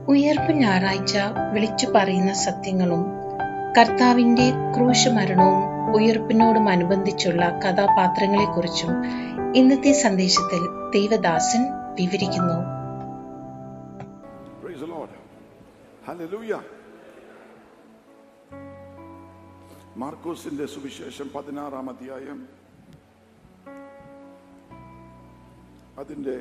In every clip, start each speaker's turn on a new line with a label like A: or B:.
A: ഉയർപ്പ് ഞായറാഴ്ച വിളിച്ചു പറയുന്ന സത്യങ്ങളും കർത്താവിന്റെ ക്രൂശ് മരണവും ഉയർപ്പിനോടും അനുബന്ധിച്ചുള്ള കഥാപാത്രങ്ങളെക്കുറിച്ചും ഇന്നത്തെ സന്ദേശത്തിൽ ദേവദാസൻ വിവരിക്കുന്നു
B: Praise the Lord. Hallelujah. മാർക്കോസിന്റെ സുവിശേഷം പതിനാറാം അധ്യായം അതിന്റെ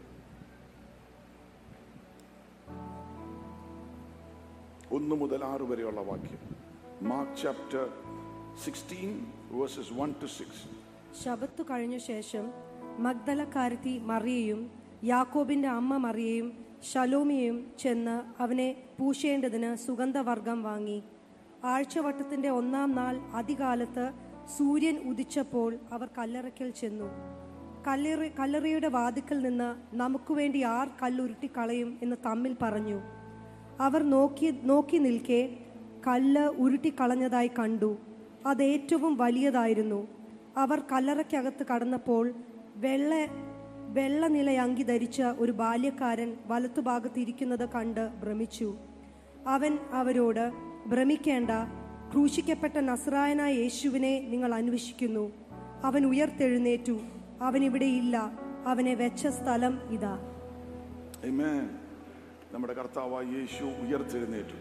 B: ഒന്ന് മുതൽ ആറ് വരെയുള്ള വാക്യം Mark chapter sixteen verses one to six
C: ശബത്ത് കഴിഞ്ഞ ശേഷം മഗ്ദലക്കാരത്തി മറിയയും യാക്കോബിന്റെ അമ്മ മറിയയും ശലോമിയയും ചെന്ന് അവനെ പൂശേണ്ടതിന് സുഗന്ധവർഗം വാങ്ങി ആഴ്ചവട്ടത്തിന്റെ ഒന്നാം നാൾ അതികാലത്ത് സൂര്യൻ ഉദിച്ചപ്പോൾ അവർ കല്ലറയ്ക്കൽ ചെന്നു കല്ലറ കല്ലറയുടെ വാതിക്കൽ നിന്ന് നമുക്ക് വേണ്ടി ആർ കല്ലുരുട്ടി കളയും എന്ന് തമ്മിൽ പറഞ്ഞു അവർ നോക്കി നോക്കി നിൽക്കെ കല്ല് ഉരുട്ടിക്കളഞ്ഞതായി കണ്ടു അത് ഏറ്റവും വലിയതായിരുന്നു അവർ കല്ലറയ്ക്കകത്ത് കടന്നപ്പോൾ വെള്ള വെള്ളനില അങ്കി ധരിച്ച ഒരു ബാല്യക്കാരൻ വലത്തുഭാഗത്ത് ഇരിക്കുന്നത് കണ്ട് ഭ്രമിച്ചു അവൻ അവരോട് ഭ്രമിക്കേണ്ട ക്രൂശിക്കപ്പെട്ട നസ്രായനായ യേശുവിനെ നിങ്ങൾ അന്വേഷിക്കുന്നു അവൻ ഉയർത്തെഴുന്നേറ്റു അവൻ ഇവിടെയില്ല അവനെ വെച്ച സ്ഥലം ഇതാ
B: Amen. നമ്മുടെ കർത്താവായ യേശു ഉയർത്തെഴുന്നേറ്റു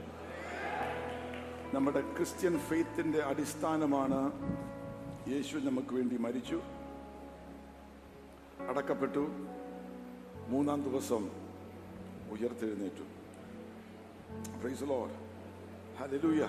B: നമ്മുടെ ക്രിസ്ത്യൻ ഫെയ്ത്തിന്റെ അടിസ്ഥാനമാണ് യേശു നമുക്ക് വേണ്ടി മരിച്ചു അടക്കപ്പെട്ടു മൂന്നാം ദിവസം ഉയർത്തെഴുന്നേറ്റു പ്രൈസ് ലോർഡ് ഹല്ലേലൂയ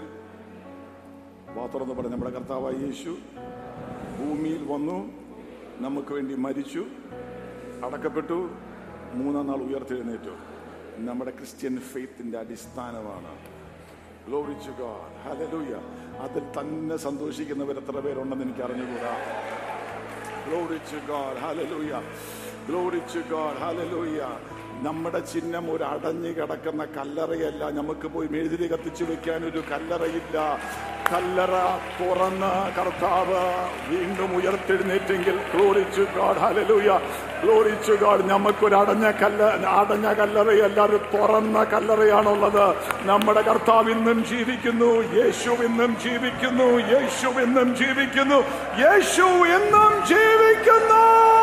B: വാ തുറന്ന് പറഞ്ഞു നമ്മുടെ കർത്താവായ യേശു ഭൂമിയിൽ വന്നു നമുക്ക് വേണ്ടി മരിച്ചു അടക്കപ്പെട്ടു മൂന്നാം നാൾ ഉയർത്തെഴുന്നേറ്റു നമ്മുടെ ക്രിസ്ത്യൻ ഫെയ്ത്തിന്റെ അടിസ്ഥാനമാണ് Glory to God. Hallelujah. അതിൽ തന്നെ സന്തോഷിക്കുന്നവർ എത്ര പേരുണ്ടെന്ന് എനിക്ക് അറിഞ്ഞുകൂടാ Glory to God. Hallelujah. Glory to God. Hallelujah. നമ്മുടെ ചിഹ്നം ഒരു അടഞ്ഞു കിടക്കുന്ന കല്ലറയല്ല നമുക്ക് പോയി മെഴുതിരി കത്തിച്ചു വെക്കാൻ ഒരു കല്ലറയില്ല കല്ലറ തുറന്ന് കർത്താവ് വീണ്ടും ഉയർത്തെഴുന്നേറ്റെങ്കിൽ ഗ്ലോറിച്ചു ഗാഡ് ഹലലൂയ ഗ്ലോറിച്ചു ഗാഡ് നമുക്കൊരു അടഞ്ഞ കല്ല അടഞ്ഞ കല്ലറയല്ല ഒരു തുറന്ന കല്ലറയാണുള്ളത് നമ്മുടെ കർത്താവ് ഇന്നും ജീവിക്കുന്നു യേശു ഇന്നും ജീവിക്കുന്നു യേശു ഇന്നും ജീവിക്കുന്നു യേശു എന്നും ജീവിക്കുന്നു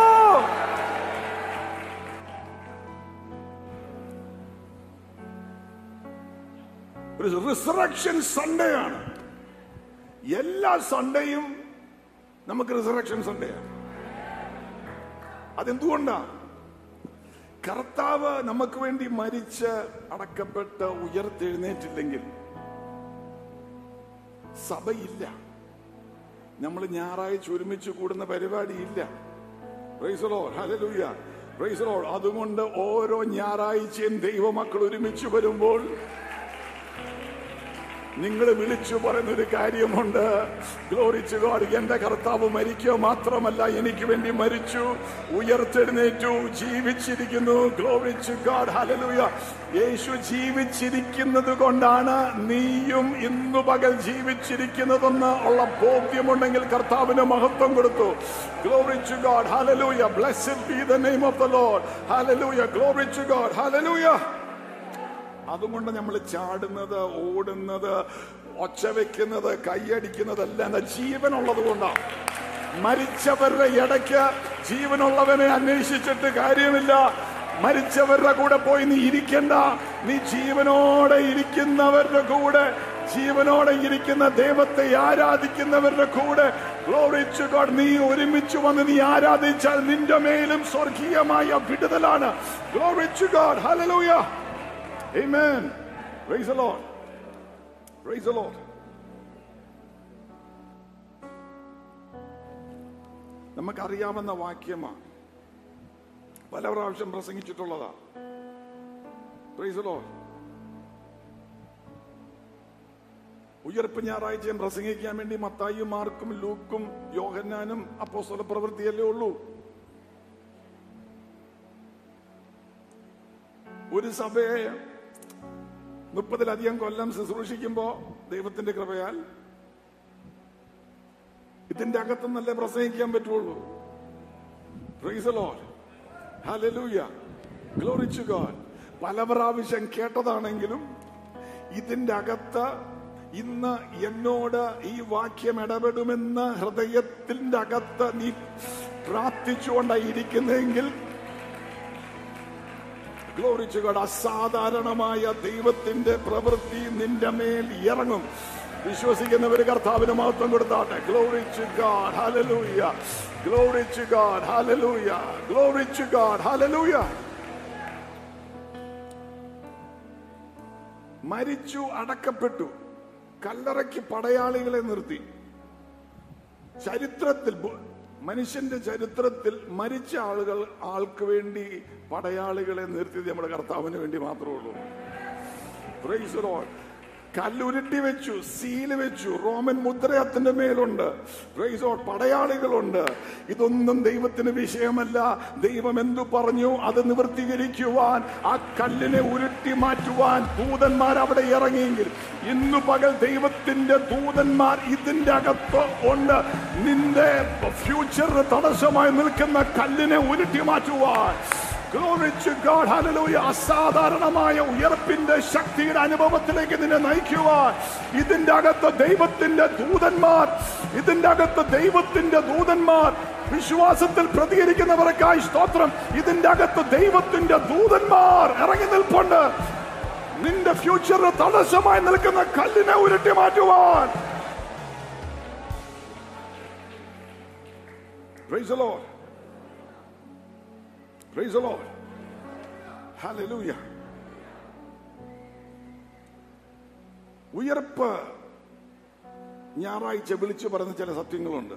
B: ഒരു റിസറക്ഷൻ സൺഡേ ആണ് എല്ലാ സൺഡേയും നമുക്ക് റിസറക്ഷൻ സൺഡേ ആണ് അതെന്തുകൊണ്ടാ കർത്താവ് നമുക്ക് വേണ്ടി മരിച്ച് അടക്കപ്പെട്ട് ഉയർത്തെഴുന്നേറ്റില്ലെങ്കിൽ സഭയില്ല നമ്മൾ ഞായറാഴ്ച ഒരുമിച്ച് കൂടുന്ന പരിപാടിയില്ല പ്രൈസലോ ഹലലൂയ പ്രൈസലോ അതുകൊണ്ട് ഓരോ ഞായറാഴ്ചയും ദൈവമക്കൾ ഒരുമിച്ച് വരുമ്പോൾ നിങ്ങൾ വിളിച്ചു പറയുന്ന ഒരു കാര്യമുണ്ട് ഗ്ലോറിച്ചു ഗോഡ് എന്റെ കർത്താവ് മരിക്കുക മാത്രമല്ല എനിക്ക് വേണ്ടി മരിച്ചു ഉയർത്തെഴുന്നേറ്റു ജീവിച്ചിരിക്കുന്നു ഗ്ലോറിച്ചു ഗോഡ് ഹലലൂയ യേശു ജീവിച്ചിരിക്കുന്നത് കൊണ്ടാണ് നീയും ഇന്നു പകൽ ജീവിച്ചിരിക്കുന്നതെന്ന് ഉള്ള ബോധ്യമുണ്ടെങ്കിൽ കർത്താവിന് മഹത്വം കൊടുത്തു glory to God hallelujah blessed be the name of the Lord hallelujah glory to God hallelujah അതുകൊണ്ട് നമ്മൾ ചാടുന്നത് ഓടുന്നത് ഒച്ച വെക്കുന്നത് കൈയടിക്കുന്നതെല്ലാം എന്താ ജീവനുള്ളത് കൊണ്ടാണ് മരിച്ചവരുടെ ഇടയ്ക്ക് ജീവനുള്ളവനെ അന്വേഷിച്ചിട്ട് കാര്യമില്ല മരിച്ചവരുടെ കൂടെ പോയി നീ ഇരിക്കണ്ട നീ ജീവനോടെ ഇരിക്കുന്നവരുടെ കൂടെ ജീവനോടെ ഇരിക്കുന്ന ദൈവത്തെ ആരാധിക്കുന്നവരുടെ കൂടെ ഗ്ലോറിച്ചു ഗോഡ് നീ ഒരുമിച്ച് വന്ന് നീ ആരാധിച്ചാൽ നിന്റെ മേലും സ്വർഗീയമായ വിടുതലാണ് glory to God hallelujah Amen. Praise the Lord. Praise the Lord. നമുക്കറിയാവുന്ന വാക്യമാണ് പല പ്രാവശ്യം പ്രസംഗിച്ചിട്ടുള്ളതാ പ്രൈസ് the Lord. ഉയർപ്പ് ഞായറാഴ്ചയും പ്രസംഗിക്കാൻ വേണ്ടി മത്തായും മാർക്കും ലൂക്കും യോഹന്നാനും അപ്പോസ്തല പ്രവൃത്തിയല്ലേ ഉള്ളൂ ഒരു സഭയെ മുപ്പതിലധികം കൊല്ലം ശുശ്രൂഷിക്കുമ്പോ ദൈവത്തിന്റെ കൃപയാൽ ഇതിന്റെ അകത്തുനിന്നല്ലേ പ്രസംഗിക്കാൻ പറ്റുള്ളൂ Praise the Lord. Hallelujah. Glory to God. പല പ്രാവശ്യം കേട്ടതാണെങ്കിലും ഇതിന്റെ അകത്ത് ഇന്ന് എന്നോട് ഈ വാക്യം ഇടപെടുമെന്ന് ഹൃദയത്തിന്റെ അകത്ത് നീ പ്രാർത്ഥിച്ചുകൊണ്ടായിരിക്കുന്നെങ്കിൽ ഗ്ലോറിച്ചുകൾ അസാധാരണമായ ദൈവത്തിന്റെ പ്രവൃത്തി നിന്റെ മേൽ ഇറങ്ങും വിശ്വസിക്കുന്നവർ കർത്താവിന് മഹത്വം കൊടുത്താട്ടെ glory to God hallelujah glory to God hallelujah glory to God hallelujah മരിച്ചു അടക്കപ്പെട്ടു കല്ലറയ്ക്ക് പടയാളികളെ നിർത്തി ചരിത്രത്തിൽ ബു- മനുഷ്യന്റെ ചരിത്രത്തിൽ മരിച്ച ആളുകൾ ആൾക്ക് വേണ്ടി പടയാളികളെ നിർത്തിയത് നമ്മുടെ കർത്താവിന് വേണ്ടി മാത്രമേ ഉള്ളൂ Praise the Lord. കല്ലുരുട്ടി വെച്ചു സീല് വെച്ചു റോമൻ മുദ്രയത്തിന്റെ മേലുണ്ട് Praise the Lord. പടയാളികളുണ്ട് ഇതൊന്നും ദൈവത്തിന് വിഷയമല്ല ദൈവം എന്തു പറഞ്ഞു അത് നിവർത്തീകരിക്കുവാൻ ആ കല്ലിനെ ഉരുട്ടി മാറ്റുവാൻ ദൂതന്മാർ അവിടെ ഇറങ്ങിയെങ്കിൽ ഇന്നു പകൽ ദൈവത്തിന്റെ ദൂതന്മാർ ഇതിന്റെ അകത്ത് ഉണ്ട് നിന്റെ ഫ്യൂച്ചറിന് തടസ്സമായി നിൽക്കുന്ന കല്ലിനെ ഉരുട്ടി മാറ്റുവാൻ Glory to God. Hallelujah. അസാധാരണമായ ഉയർപ്പിന്റെ ശക്തിയുടെ അനുഭവത്തിലേക്ക് നിന്നെ നയിക്കുവാൻ ഇതിന്റെ അകത്ത് ദൈവത്തിന്റെ ദൂതന്മാർ ഇതിന്റെ അകത്ത് ദൈവത്തിന്റെ ദൂതന്മാർ വിശ്വാസത്തിൽ പ്രതികരിക്കുന്നവർക്കായി സ്തോത്രം ഇതിന്റെ അകത്ത് ദൈവത്തിന്റെ ദൂതന്മാർ ഇറങ്ങി നിൽപ്പുണ്ട് നിന്റെ ഫ്യൂച്ചറിന് തടസ്സമായി നിൽക്കുന്ന കല്ലിനെ ഉരുട്ടി മാറ്റുവാൻ Praise the Lord. Praise the Lord. Hallelujah. ഉയർപ്പ് ഞായറാഴ്ച വിളിച്ചു പറഞ്ഞ ചില സത്യങ്ങളുണ്ട്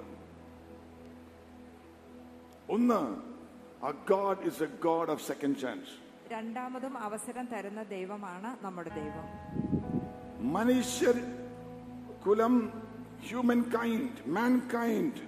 B: ഒന്ന് a God is a God of second chance.
D: രണ്ടാമതും അവസരം തരുന്ന ദൈവമാണ് നമ്മുടെ ദൈവം
B: മനുഷ്യർ കുലം ഹ്യൂമൻ കൈൻഡ് മാൻ കൈൻഡ്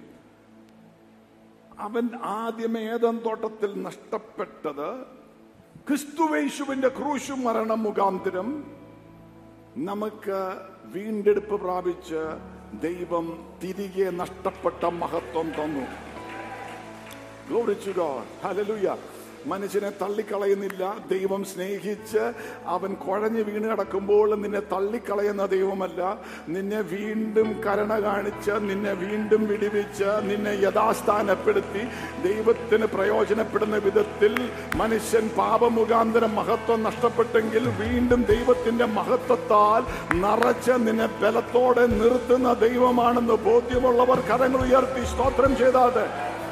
B: അവൻ ആദ്യം ഏതൻ തോട്ടത്തിൽ നഷ്ടപ്പെട്ടത് ക്രിസ്തുവേശുവിന്റെ ക്രൂശു മരണം മുഖാന്തരം നമുക്ക് വീണ്ടെടുപ്പ് പ്രാപിച്ച് ദൈവം തിരികെ നഷ്ടപ്പെട്ട മഹത്വം തന്നു Glory to God. Hallelujah. മനുഷ്യനെ തള്ളിക്കളയുന്നില്ല ദൈവം സ്നേഹിച്ച് അവൻ കുഴഞ്ഞു വീണ് കിടക്കുമ്പോൾ നിന്നെ തള്ളിക്കളയുന്ന ദൈവമല്ല നിന്നെ വീണ്ടും കരുണ കാണിച്ച് നിന്നെ വീണ്ടും വിടിവിച്ച് നിന്നെ യഥാസ്ഥാനപ്പെടുത്തി ദൈവത്തിന് പ്രയോജനപ്പെടുന്ന വിധത്തിൽ മനുഷ്യൻ പാപമുഖാന്തരം മഹത്വം നഷ്ടപ്പെട്ടെങ്കിൽ വീണ്ടും ദൈവത്തിന്റെ മഹത്വത്താൽ നിറച്ച് നിന്നെ ബലത്തോടെ നിർത്തുന്ന ദൈവമാണെന്ന് ബോധ്യമുള്ളവർ കരങ്ങൾ ഉയർത്തി സ്തോത്രം ചെയ്താതെ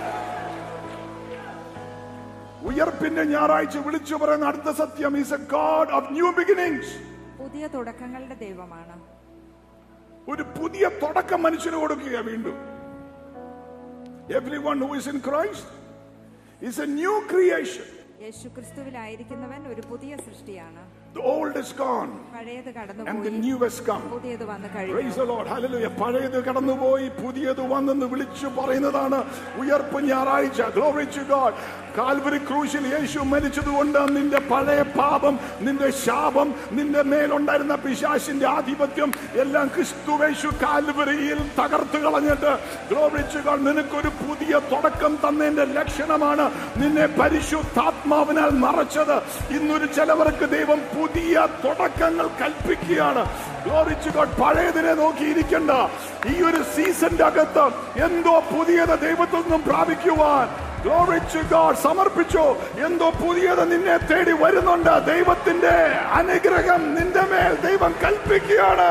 B: ഉയർപ്പിന്റെ ഞായറാഴ്ച വിളിച്ചു പറയുന്ന അടുത്ത സത്യം is a God of new beginnings
D: പുതിയ തുടക്കങ്ങളുടെ ദൈവമാണ്
B: ഒരു പുതിയ തുടക്കം മനുഷ്യന് കൊടുക്കുക വീണ്ടും everyone who is in Christ is a new creation
D: യേശു ക്രിസ്തുവിലായിരിക്കുന്നവൻ ഒരു പുതിയ സൃഷ്ടിയാണ്
B: ദ ഓൾഡ് ഇസ് ഗോൺ
D: പഴയത്
B: ആൻഡ് ദ
D: കടന്നുപോയി
B: ന്യൂ ഹസ് കം
D: പുതിയത് വന്നു
B: Praise
D: കഴിഞ്ഞു
B: the Lord. Hallelujah. പഴയത് കടന്നുപോയി പുതിയത് വന്നെന്ന് വിളിച്ചു പറയുന്നതാണ് ഉയർപ്പ് ഞായറാഴ്ച ഗ്ലോറി ടു ഗോഡ് കാൽവരി ക്രൂശിൽ യേശു മരിച്ചതുകൊണ്ട് നിന്റെ പഴയ പാപം നിന്റെ ശാപം നിന്റെ മേലുണ്ടായിരുന്ന പിശാശിന്റെ ആധിപത്യം എല്ലാം ക്രിസ്തുവേശു കാൽവരിയിൽ തകർത്ത് കളഞ്ഞിട്ട് ഗ്ലോറി ടു ഗോഡ് നിനക്കൊരു പുതിയ തുടക്കം തന്നതിന്റെ ലക്ഷണമാണ് നിന്നെ പരിശുദ്ധാത്മാവിനാൽ നിറച്ചത് ഇന്നൊരു ചിലവർക്ക് ദൈവം പുതിയ തുടക്കങ്ങൾ കൽപ്പിക്കുകയാണ് Glory to God. പഴയതിനെ നോക്കിയിരിക്കണ്ട ഈ ഒരു സീസന്റെ അകത്ത് എന്തോ പുതിയത് ദൈവത്തിൽ നിന്നും പ്രാപിക്കുവാൻ Glory to God. സമർപ്പിച്ചു എന്തോ പുതിയത് നിന്നെ തേടി വരുന്നുണ്ട് ദൈവത്തിന്റെ അനുഗ്രഹം നിന്റെ മേൽ ദൈവം കൽപ്പിക്കുകയാണ്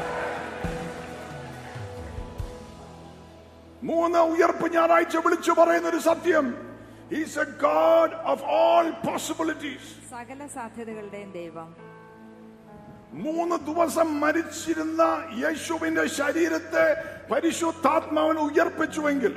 B: മൂന്ന് ഉയർപ്പ് ഞായറാഴ്ച വിളിച്ചു പറയുന്ന ഒരു സത്യം is a God of all possibilities
D: സകല സാധ്യതകളുടെയും ദൈവം
B: മൂന്ന് ദിവസം മരിച്ചിരുന്ന യേശുവിന്റെ ശരീരത്തെ പരിശുദ്ധാത്മാവിന് ഉയർപ്പിച്ചുവെങ്കിൽ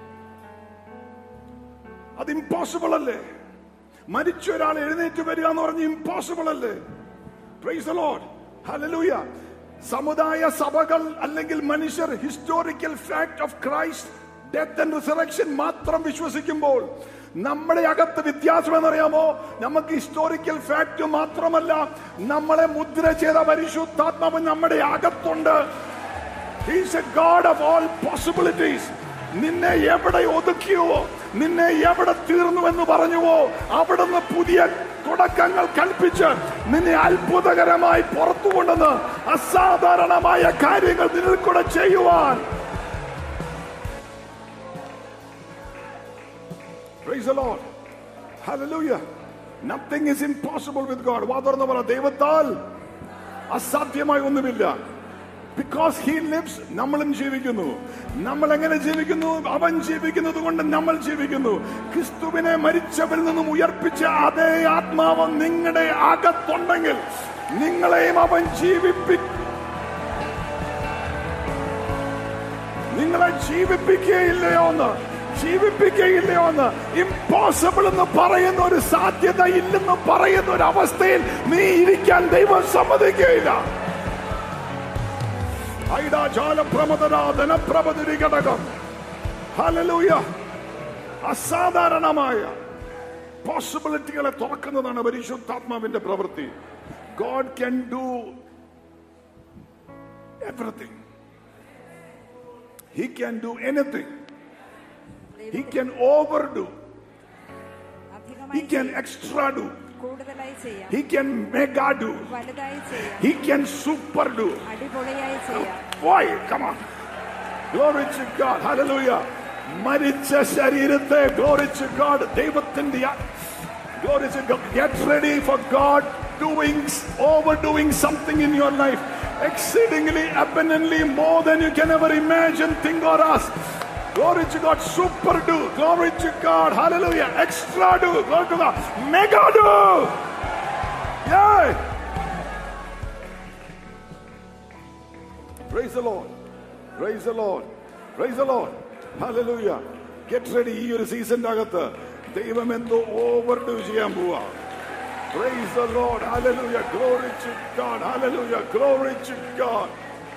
B: അത് ഇമ്പോസിബിൾ അല്ലേ മരിച്ച ഒരാൾ എഴുന്നേറ്റ് വരിക എന്ന് പറഞ്ഞ് ഇമ്പോസിബിൾ അല്ലേ പ്രൈസ് ലോഡ് ഹല്ലേലൂയ സമുദായ സഭകൾ അല്ലെങ്കിൽ മനുഷ്യർ historical fact of Christ death and resurrection മാത്രം വിശ്വസിക്കുമ്പോൾ നമ്മുടെ അകത്ത് വ്യത്യാസം എന്നറിയാമോ നമുക്ക് ഹിസ്റ്റോറിക്കൽ ഫാക്ട് മാത്രമല്ല നമ്മളെ മുദ്ര ചെയ്ത പരിശുദ്ധാത്മാവ് നമ്മുടെ അകത്തുണ്ട് He's a God of all possibilities. നിന്നെ എവിടെ ഒതുക്കിയോ നിന്നെ എവിടെ തീർന്നു എന്ന് പറഞ്ഞുവോ അവിടുന്ന് പുതിയ തുടക്കങ്ങൾ കൽപ്പിച്ച് നിന്നെ അത്ഭുതകരമായി പുറത്തു കൊണ്ടുവന്ന് അസാധാരണമായ കാര്യങ്ങൾ നിന്നിൽ കൂടെ ചെയ്യുവാൻ Praise the Lord. Hallelujah. Nothing is impossible with God. വാ തുറന്ന് പറ ദൈവത്താൽ അസാധ്യമായി ഒന്നുമില്ല ബിക്കോസ് ഹി ലിവ്സ് നമ്മളും ജീവിക്കുന്നു നമ്മൾ എങ്ങനെ ജീവിക്കുന്നു അവൻ ജീവിക്കുന്നത് കൊണ്ട് നമ്മൾ ജീവിക്കുന്നു ക്രിസ്തുവിനെ മരിച്ചവരിൽ നിന്നും ഉയർപ്പിച്ച അതേ ആത്മാവ് നിങ്ങളുടെ അകത്തുണ്ടെങ്കിൽ നിങ്ങളെയും അവൻ ജീവിപ്പി നിങ്ങളെ ജീവിപ്പിക്കുകയില്ലയോ എന്ന് ജീവിപ്പിക്കുകയില്ലയോ എന്ന് ഇമ്പോസിബിൾ എന്ന് പറയുന്ന ഒരു സാധ്യത ഇല്ലെന്ന് പറയുന്ന ഒരു അവസ്ഥയിൽ നീ ഇരിക്കാൻ ദൈവം സമ്മതിക്കുകയില്ല ധനപ്രഭതുരി ഘടകം ഹലലൂയ അസാധാരണമായ പോസിബിലിറ്റികളെ തുറക്കുന്നതാണ് പരിശുദ്ധാത്മാവിന്റെ പ്രവൃത്തി God can do everything He can do anything. He can overdo. He
D: അധികമായി
B: can
D: ചെയ്യാം.
B: extra do.
D: കൂടുതലായി ചെയ്യാം
B: He can mega do.
D: വലുതായി ചെയ്യാം
B: He can super do.
D: അടിപൊളിയായി ചെയ്യാം
B: Why? Come on. Glory to God. Hallelujah. മരിച്ച ശരീരത്തെ glory to God. ദൈവത്തിന്റെ ആ- glory to God. Get ready for God doing, overdoing something in your life. Exceedingly, abundantly, more than you can ever imagine, think or ask. Glory to God. Super do. Glory to God. Hallelujah. Extra do. Glory to God. Mega do. Yay. Praise the Lord. Praise the Lord. Praise the Lord. Hallelujah. Get ready ഈ ഒരു സീസണിന്റെ അകത്ത് ദൈവം എന്തോ over do ചെയ്യാൻ പോവാ Praise the Lord. Hallelujah. Glory to God. Hallelujah. Glory to God.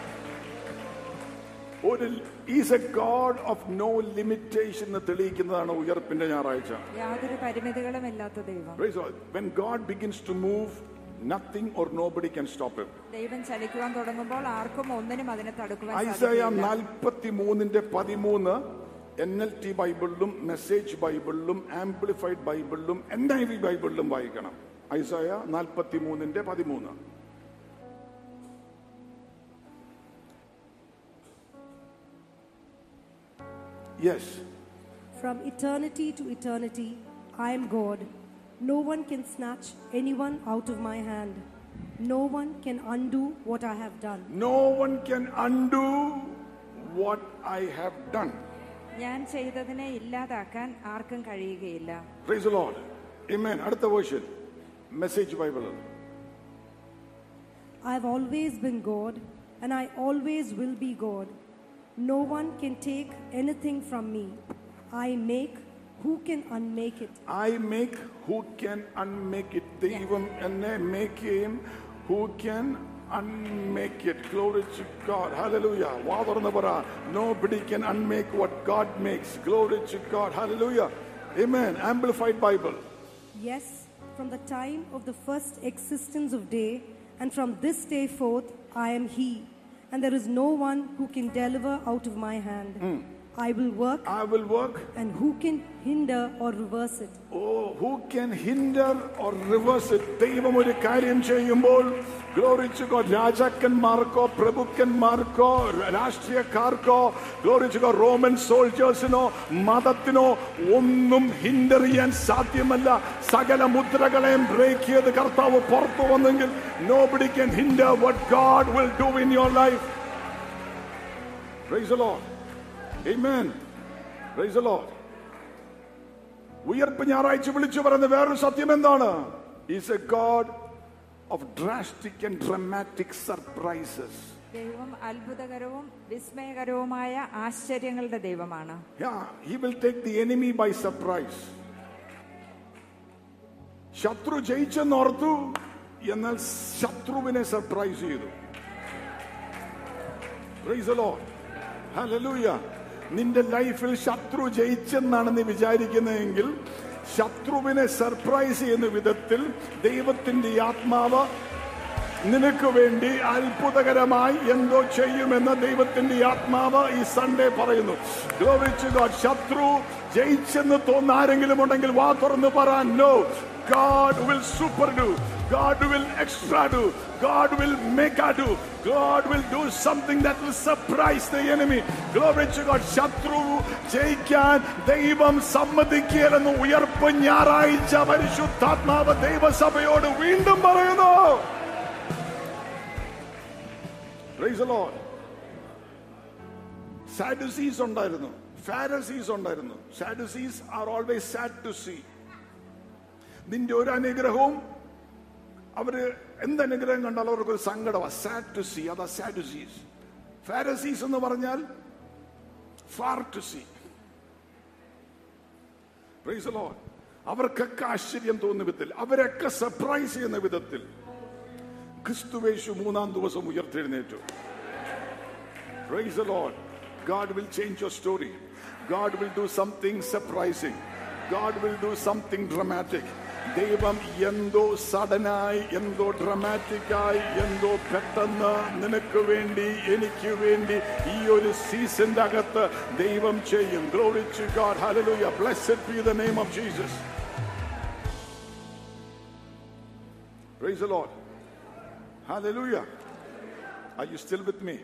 B: ഒരു is a God of no limitation എന്ന് തെളിയിക്കുന്നതാണ് ഉയർപ്പിന്റെ ഞായറാഴ്ച
D: യാതൊരു പരിമിതികളും ഇല്ലാത്ത ദൈവം
B: Praise the Lord. When God begins to move, nothing or nobody can stop him.
D: ദൈവം ചലിക്കുവാൻ തുടങ്ങുമ്പോൾ ആർക്കും ഒന്നിനും അതിനെ തടുക്കുവാൻ
B: ഐസയ
D: സാധിക്കില്ല
B: നാൽപ്പത്തി മൂന്നിന്റെ പതിമൂന്ന് എൻ എൽ ടി ബൈബിളിലും മെസ്സേജ് ബൈബിളിലും ആംപ്ലിഫൈഡ് ബൈബിളിലും എൻ ഐ വി ബൈബിളിലും വായിക്കണം ഐസയ നാൽപ്പത്തി മൂന്നിന്റെ പതിമൂന്ന് yes
C: From eternity to eternity, I am God. No one can snatch anyone out of my hand. No one can undo what I have done.
B: No one can undo what I have done
D: ഞാൻ ചെയ്തതിനെ ഇല്ലാതാക്കാൻ ആർക്കും കഴിയുകയില്ല
B: praise the Lord. Amen. അടുത്ത version message Bible
C: I have always been God, and I always will be God. No one can take anything from me. I make, who can unmake it?
B: I make who can unmake it. ദൈവം എന്നെ make ചെയ്യും who can unmake it. Glory to God. Hallelujah. വാ തുറന്ന് പറ nobody can unmake what God makes. Glory to God. Hallelujah. Amen. Amplified Bible.
C: Yes, from the time of the first existence of day, and from this day forth, I am He, and there is no one who can deliver out of my hand. I will work,
B: I will work.
C: and who can hinder or reverse it?
B: Oh, who can hinder or reverse it? ദൈവം ഒരു കാര്യം ചെയ്യുമ്പോൾ glory to God രാജാക്കന്മാർക്കോ പ്രഭുക്കന്മാർക്കോ രാഷ്ട്രീയക്കാർക്കോ glory to God Roman സോൾജേഴ്സിനോ മതത്തിനോ ഒന്നും ഹിൻഡർ ചെയ്യാൻ സാധ്യമല്ല സകല മുദ്രകളെയും ബ്രേക്ക് ചെയ്ത് കർത്താവ് പുറത്തു വന്നെങ്കിൽ nobody can hinder what God will do in your life praise the Lord amen praise the Lord ഉയർപ്പ് ഞായറാഴ്ച വിളിച്ചു പറയുന്ന വേറൊരു സത്യം എന്താണ് is a God of drastic and dramatic surprises
D: ദൈവം അത്ഭുതകരവും വിസ്മയകരവുമായ ആശ്ചര്യങ്ങളുടെ ദൈവമാണ്
B: he will take the enemy by surprise ശത്രു ജയിച്ചെന്നോർത്തു എന്നാൽ ശത്രുവിനെ സർപ്രൈസ് ചെയ്തു Praise the Lord. Hallelujah. നിന്റെ ലൈഫിൽ ശത്രു ജയിച്ചെന്നാണ് നീ വിചാരിക്കുന്നതെങ്കിൽ ശത്രുവിനെ സർപ്രൈസ് ചെയ്യുന്ന വിധത്തിൽ ദൈവത്തിന്റെ ആത്മാവ് നിനക്ക് വേണ്ടി അത്ഭുതകരമായി എന്തോ ചെയ്യുമെന്ന് ദൈവത്തിന്റെ ആത്മാവ് ഈ സൺഡേ പറയുന്നു Glory to God. ശത്രു ജയിച്ചെന്ന് തോന്നുന്ന ആരെങ്കിലും ഉണ്ടെങ്കിൽ വാ തുറന്ന് പറയാൻ no God will super do. God will extra do. God will mega do. God will do something that will surprise the enemy. Glory to God. ശത്രു ജയിക്കാൻ ദൈവം സമ്മതിക്കുകയെന്ന് ഉയർപ്പ് ഞായറാഴ്ച പരിശുദ്ധാത്മാവ് ദൈവസഭയോട് വീണ്ടും പറയുന്നു Praise the Lord. സാഡുസീസ് ഉണ്ടായിരുന്നു ഫാരസീസ് ഉണ്ടായിരുന്നു Sadducees are always sad to see നിന്റെ ഒരു അനുഗ്രഹവും അവര് എന്ത് അനുഗ്രഹം കണ്ടാലും അവർക്ക് ഒരു സങ്കടമാണ് സാഡ് ടു സീ അതാ സാഡുസീസ് ഫാരസീസ് എന്ന് പറഞ്ഞാൽ far to see praise Lord അവർക്കൊക്കെ ആശ്ചര്യം തോന്നുന്ന വിധത്തിൽ അവരൊക്കെ സർപ്രൈസ് ചെയ്യുന്ന വിധത്തിൽ ക്രിസ്തുവേശു മൂന്നാം ദിവസം ഉയർത്തെഴുന്നേറ്റു Praise the Lord. God will change your story. God will do something surprising. God will do something dramatic. ദൈവം എന്തോ സഡനായി എന്തോ ഡ്രമാറ്റിക്കായി എന്തോ പെട്ടെന്ന് നിനക്ക് വേണ്ടി എനിക്ക് വേണ്ടി ഈ ഒരു സീസന്റെ അകത്ത് ദൈവം ചെയ്യും glory to God hallelujah blessed be the name of Jesus praise the Lord hallelujah Are you still with me?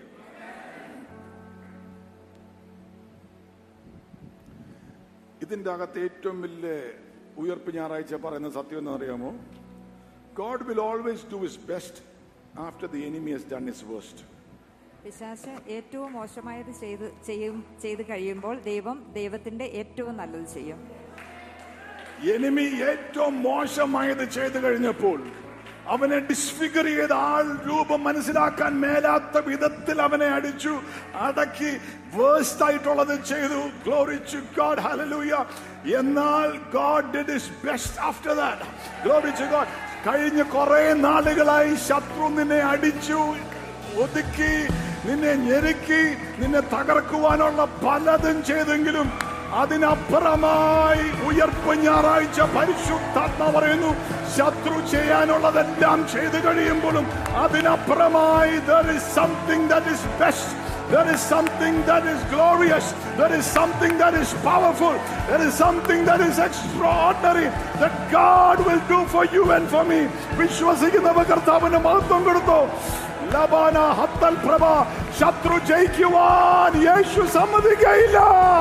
B: ഇതിന്റെ അകത്ത് ഏറ്റവും വലിയ ഉയർപ്പ് ഞായറാഴ്ച പറയുന്ന സത്യം എന്ന് അറിയാമോ God will always do his best after the enemy has done his worst
D: പിശാശ് ഏറ്റവും മോശമായത് ചെയ്ത് ചെയ്യും ചെയ്ത് കഴിയുമ്പോൾ ദൈവം ദൈവത്തിന്റെ ഏറ്റവും നല്ലത് ചെയ്യും
B: എനിമി ഏറ്റവും മോശമായത് ചെയ്തു കഴിഞ്ഞപ്പോൾ അവനെ ഡിസ്ഫിഗർ ചെയ്ത ആൾ രൂപം മനസ്സിലാക്കാൻ മേലാത്ത വിധത്തിൽ അവനെ അടിച്ചു അടക്കി വേഴ്സ്റ്റ് ആയിട്ടുള്ളത് ചെയ്തു ഗ്ലോറി ടു ഗോഡ് ഹല്ലേലൂയ എന്നാൽ God did his best after that glory to God കഴിഞ്ഞ കുറെ നാളുകളായി ശത്രു നിന്നെ അടിച്ചു ഒതുക്കി നിന്നെ ഞെരുക്കി നിന്നെ തകർക്കുവാനുള്ള പലതും ചെയ്തെങ്കിലും അതിനപ്പുറമായി ഉയർപ്പ് ഞായറാഴ്ച പരിശുദ്ധാത്മ പറയുന്നു ശത്രു ചെയ്യാനുള്ളതെല്ലാം ചെയ്തു കഴിയുമ്പോഴും അതിനപ്പുറമായി there is something that is best There is something that is glorious. There is something that is powerful. There is something that is extraordinary that God will do for you and for me. വിശ്വസിക്കുന്നവ കർത്താവിന് മഹത്വം കൊടുത്തു ലബാന ഹത്തൽ പ്രഭ ശത്രു ജയിക്കുവാൻ യേശു സമ്മതിക്കയില്ല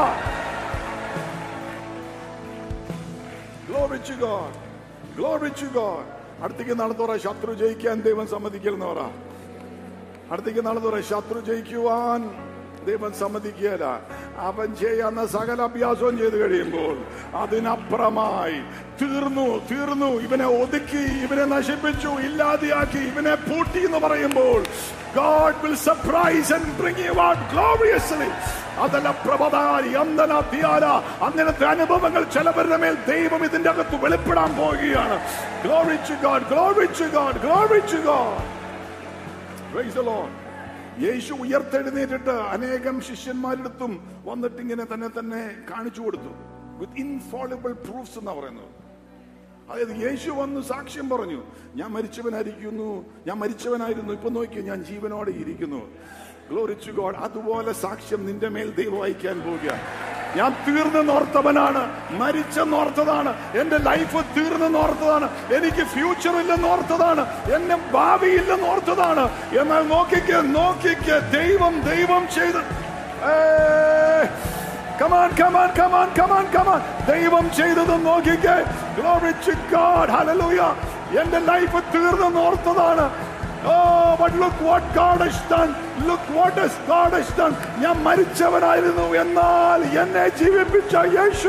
B: Glory to God. Glory to God. അടുത്തേക്ക് നാളെ തോറ ശത്രു ജയിക്കാൻ ദൈവം സമ്മതിക്കലെന്ന് പറ അടുത്തേക്ക് നാളെ തോറ ശത്രു ജയിക്കുവാൻ ദൈവം സമ്മതിക്കുകയില്ല അവൻ ചെയ്യാന്ന സകല അഭ്യാസവും ചെയ്തു കഴിയുമ്പോൾ അതിനപ്പുറമായി തീർന്നു തീർന്നു ഇവനെ ഒതുക്കി ഇവനെ നശിപ്പിച്ചു ഇല്ലാതെയാക്കി ഇവനെ പൂട്ടി എന്ന് പറയുമ്പോൾ God will surprise and bring you out gloriously. അതല്ല പ്രഭതാരി അന്തന ധ്യാന അങ്ങനത്തെ അനുഭവങ്ങൾ ചിലവരുടെ മേൽ ദൈവം ഇതിന്റെ അകത്ത് വെളിപ്പെടാൻ പോവുകയാണ് Glory to God, glory to God, glory to God. Praise the Lord. യേശു ഉയർത്തെഴുന്നേറ്റിട്ട് അനേകം ശിഷ്യന്മാരെടുത്തും വന്നിട്ട് ഇങ്ങനെ തന്നെ തന്നെ കാണിച്ചു കൊടുത്തു വിത്ത് ഇൻഫോളിബിൾ പ്രൂഫ്സ് എന്നാ പറയുന്നത് അതായത് യേശു വന്ന് സാക്ഷ്യം പറഞ്ഞു ഞാൻ മരിച്ചവനായിരിക്കുന്നു ഞാൻ മരിച്ചവനായിരുന്നു ഇപ്പൊ നോക്കി ഞാൻ ജീവനോടെ ഇരിക്കുന്നു ഗ്ലോറിച്ചു ഗോഡ് അതുപോലെ സാക്ഷ്യം നിന്റെ മേൽ ദൈവം അയക്കാൻ പോവുക ഞാൻ തീർന്നെന്നോർത്തവനാണ് മരിച്ചെന്നോർത്തതാണ് എന്റെ ലൈഫ് തീർന്നെന്നോർത്തതാണ് എനിക്ക് ഫ്യൂച്ചർ ഇല്ലെന്നോർത്തതാണ് എന്നെ ഭാവിയില്ലെന്നോർത്തതാണ് എന്നാൽ നോക്കിക്ക് നോക്കിക്ക് ദൈവം ദൈവം ചെയ്ത് ഏയ് come on come on come on come on come on ദൈവം ചെയ്തത് നോക്കിക്കേ ഗ്ലോറി ടു ഗോഡ് ഹല്ലേലൂയ എന്റെ ലൈഫ് തീർന്നെന്ന് ഓർത്തതാണ് Oh, but look what God has done. Look what has God has done. ഞാൻ മരിച്ചവനായിരുന്നു എന്നാൽ എന്നെ ജീവിപ്പിച്ച യേശു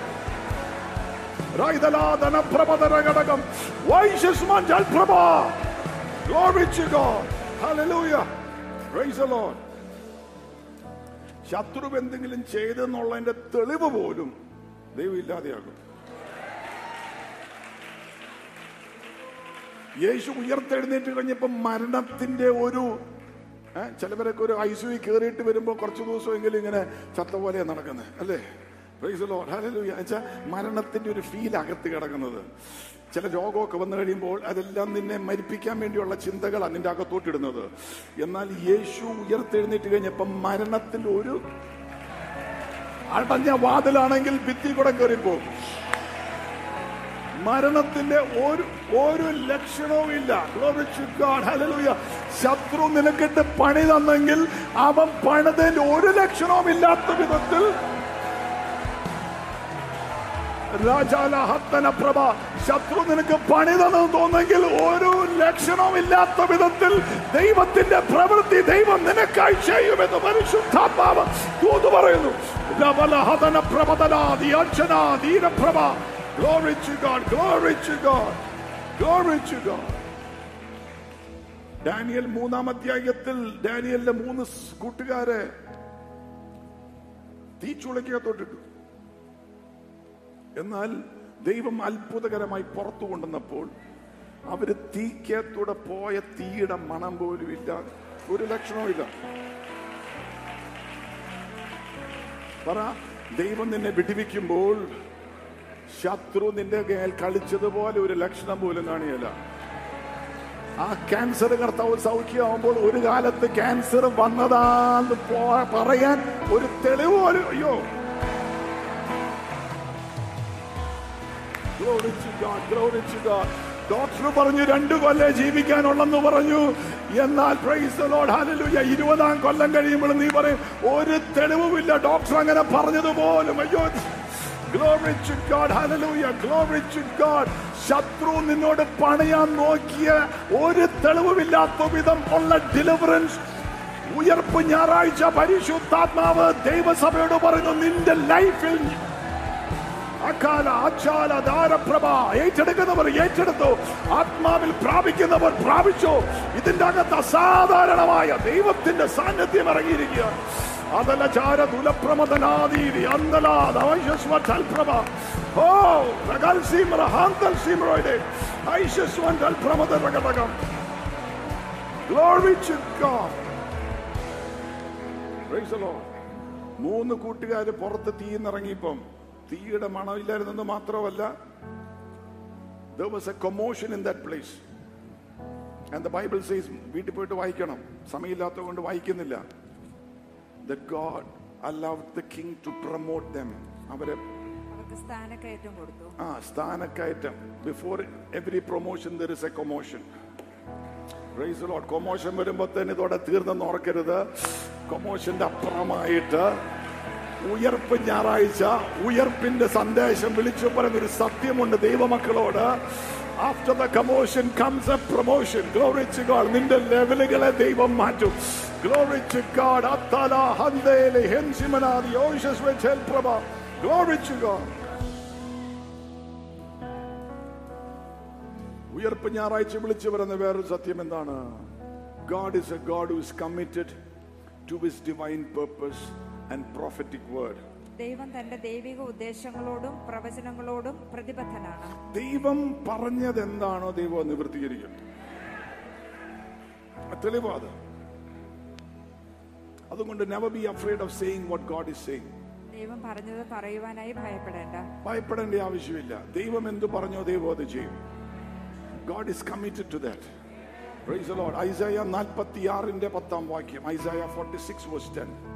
B: റൈതലാദന പ്രഭതര ഘടകം വൈശസ്മാൻ ജൽപ്രഭ Glory to God. Hallelujah. Praise the Lord. ശത്രു എന്തെങ്കിലും ചെയ്തെന്നുള്ളതിന്റെ തെളിവ് പോലും ദൈവം ഇല്ലാതെയാകും യേശു ഉയർത്തെഴുന്നേറ്റ് കഴിഞ്ഞപ്പോ മരണത്തിന്റെ ഒരു ഏ, ചിലവരൊക്കെ ഒരു ഐസുവി കയറിയിട്ട് വരുമ്പോൾ കുറച്ച് ദിവസമെങ്കിലും ഇങ്ങനെ ചത്ത പോലെ നടക്കുന്നത് അല്ലേ Praise the Lord. Hallelujah. എന്നുവെച്ചാ മരണത്തിന്റെ ഒരു ഫീൽ അകത്ത് കിടക്കുന്നത് ചില രോഗമൊക്കെ വന്നു കഴിയുമ്പോൾ അതെല്ലാം നിന്നെ മരിപ്പിക്കാൻ വേണ്ടിയുള്ള ചിന്തകളാണ് നിന്റെ അകത്തോട്ടിടുന്നത് എന്നാൽ യേശു ഉയർത്തെഴുന്നേറ്റ് കഴിഞ്ഞപ്പം മരണത്തിൽ ഒരു അടഞ്ഞ വാതിലാണെങ്കിൽ ഭിത്തി കൂടെ കയറിപ്പോകും മരണത്തിന്റെ ഒരു ഒരു ലക്ഷണവും ഇല്ല Glory to God. Hallelujah. ശത്രു നിനക്കിട്ട് പണി തന്നെങ്കിൽ അവൻ പണിതന്റെ ഒരു ലക്ഷണവും ഇല്ലാത്ത വിധത്തിൽ രാജാലഹത്തന പ്രഭ ശത്രു നിനക്ക് പണി തന്നെന്ന് തോന്നെങ്കിൽ ഒരു ലക്ഷണവും ഇല്ലാത്ത വിധത്തിൽ ദൈവത്തിന്റെ പ്രവൃത്തി ദൈവം നിനക്കായി ചെയ്യുമെന്ന് പരിശുദ്ധാത്മാവ് ദൂത് പറയുന്നു ലവലഹതന പ്രഭതനാദി അർച്ചന ധീരപ്രഭ Glory to God, glory to God, glory to God. Daniel മൂന്നാം അധ്യായത്തിൽ ഡാനിയലിന്റെ മൂന്ന് സ് കൂട്ടുകാരെ തീച്ചുളയ്ക്കകത്തോട്ടിട്ടു എന്നാൽ ദൈവം അത്ഭുതകരമായി പുറത്തു കൊണ്ടുവന്നപ്പോൾ അവര് തീക്കകത്തൂടെ പോയ തീയുടെ മണം പോലും ഇല്ല ഒരു ലക്ഷണവും ഇല്ല പറ ദൈവം നിന്നെ വിടിവിക്കുമ്പോൾ ശത്രു നിന്റെ മേൽ കളിച്ചതുപോലെ ഒരു ലക്ഷണം പോലും കാണിയല്ല ആ ക്യാൻസർ കർത്താവ് സൗഖ്യമാകുമ്പോൾ ഒരു കാലത്ത് ക്യാൻസർ വന്നതാന്ന് പോ- പറയാൻ ഒരു തെളിവ് പോലും അയ്യോ Glory to God, glory to God. Doctor പറഞ്ഞു രണ്ടു കൊല്ലം ജീവിക്കാനുള്ളെന്ന് പറഞ്ഞു എന്നാൽ പ്രൈസ് the Lord, hallelujah. ഇരുപതാം കൊല്ലം കഴിയുമ്പോൾ നീ പറയും ഒരു തെളിവുമില്ല ഡോക്ടർ അങ്ങനെ പറഞ്ഞതുപോലും അയ്യോ Glory to God, hallelujah, glory to God. ശത്രു നിന്നോട് പണിയാൻ നോക്കിയ ഒരു തെളിവുമില്ലാത്ത വിധം ഉള്ള ഡെലിവറൻസ് ഉയർപ്പ് ഞായറാഴ്ച പരിശുദ്ധാത്മാവ് ദൈവസഭയോട് പറയുന്നു നിന്റെ ലൈഫിൽ അകാല അച്ചാല ധാരപ്രഭ ഏറ്റെടുക്കുന്നവർ ഏറ്റെടുത്തു ആത്മാവിൽ പ്രാപിക്കുന്നവർ പ്രാപിച്ചു ഇതിന്റെ അകത്ത് അസാധാരണമായ ദൈവത്തിന്റെ സാന്നിധ്യം ഇറങ്ങിയിരിക്കുക അതല ചാര തുലപ്രമദനാദീതി അന്തലാദ ഐശ്വസ്വൽപ്രഭ ഓ റഗൽ സീമറ ഹാന്തൽ സീമറോയുടെ ഐശ്വസ്വൽ Pramada രകടകം Glory to God. Praise the Lord. മൂന്ന് കൂട്ടുകാര് പുറത്ത് തീയിന്നിറങ്ങിയപ്പം തീയുടെ മണമില്ലായിരുന്നെന്ന് മാത്രമല്ല there was a commotion in that place and the bible says വീട്ടിൽ പോയിട്ട് വായിക്കണം സമയമില്ലാത്തത് കൊണ്ട് വായിക്കുന്നില്ല that god allowed the king to promote them അവരെ
D: അവർക്ക് സ്ഥാനക്കയറ്റം കൊടുത്തു
B: ആ സ്ഥാനക്കയറ്റം before every promotion there is a commotion praise Lord commotion വരുമ്പോ തന്നെ ഇതോടെ തീർന്നെന്ന് ഓർക്കരുത് കൊമോഷന്റെ അപ്പുറമായിട്ട് ഉയർപ്പ് ഞായറാഴ്ച ഉയർപ്പിന്റെ സന്ദേശം വിളിച്ചു പറയുന്ന ഒരു സത്യമുണ്ട് ദൈവമക്കളോട് after the commotion comes a promotion glory to God നിന്റെ ലെവലുകളെ ദൈവം മാറ്റും ഗ്ലോറിച്ച് ഗോഡ് അത്തല ഹന്തേലെ ഹെൻസിമനാദി യോശസ് വെച്ച് പ്രഭ ഗ്ലോറിച്ച് ഗോഡ് ഉയർപ്പ് ഞായറാഴ്ച വിളിച്ചു പറയുന്ന വേറൊരു സത്യം എന്താണ് God is a God who is committed to his divine purpose and prophetic word
D: ദൈവം തന്റെ ദൈവിക ഉദ്ദേശങ്ങളോടും പ്രവചനങ്ങളോടും പ്രതിബദ്ധനാണ്
B: ദൈവം പറഞ്ഞത് എന്താണോ ദൈവം അത് നിവൃത്തീകരിക്കും തെളിവാ അത് അതുകൊണ്ട് never be afraid of saying what God is saying
D: ദൈവം പറഞ്ഞത് പറയുവാനായി ഭയപ്പെടേണ്ട
B: ഭയപ്പെടേണ്ട ആവശ്യമില്ല ദൈവം എന്ത് പറഞ്ഞോ ദൈവം അത് ചെയ്യും God is committed to that praise the Lord Isaiah 46ന്റെ പത്താം വാക്യം ഐസയ 46 വേഴ്സ് 10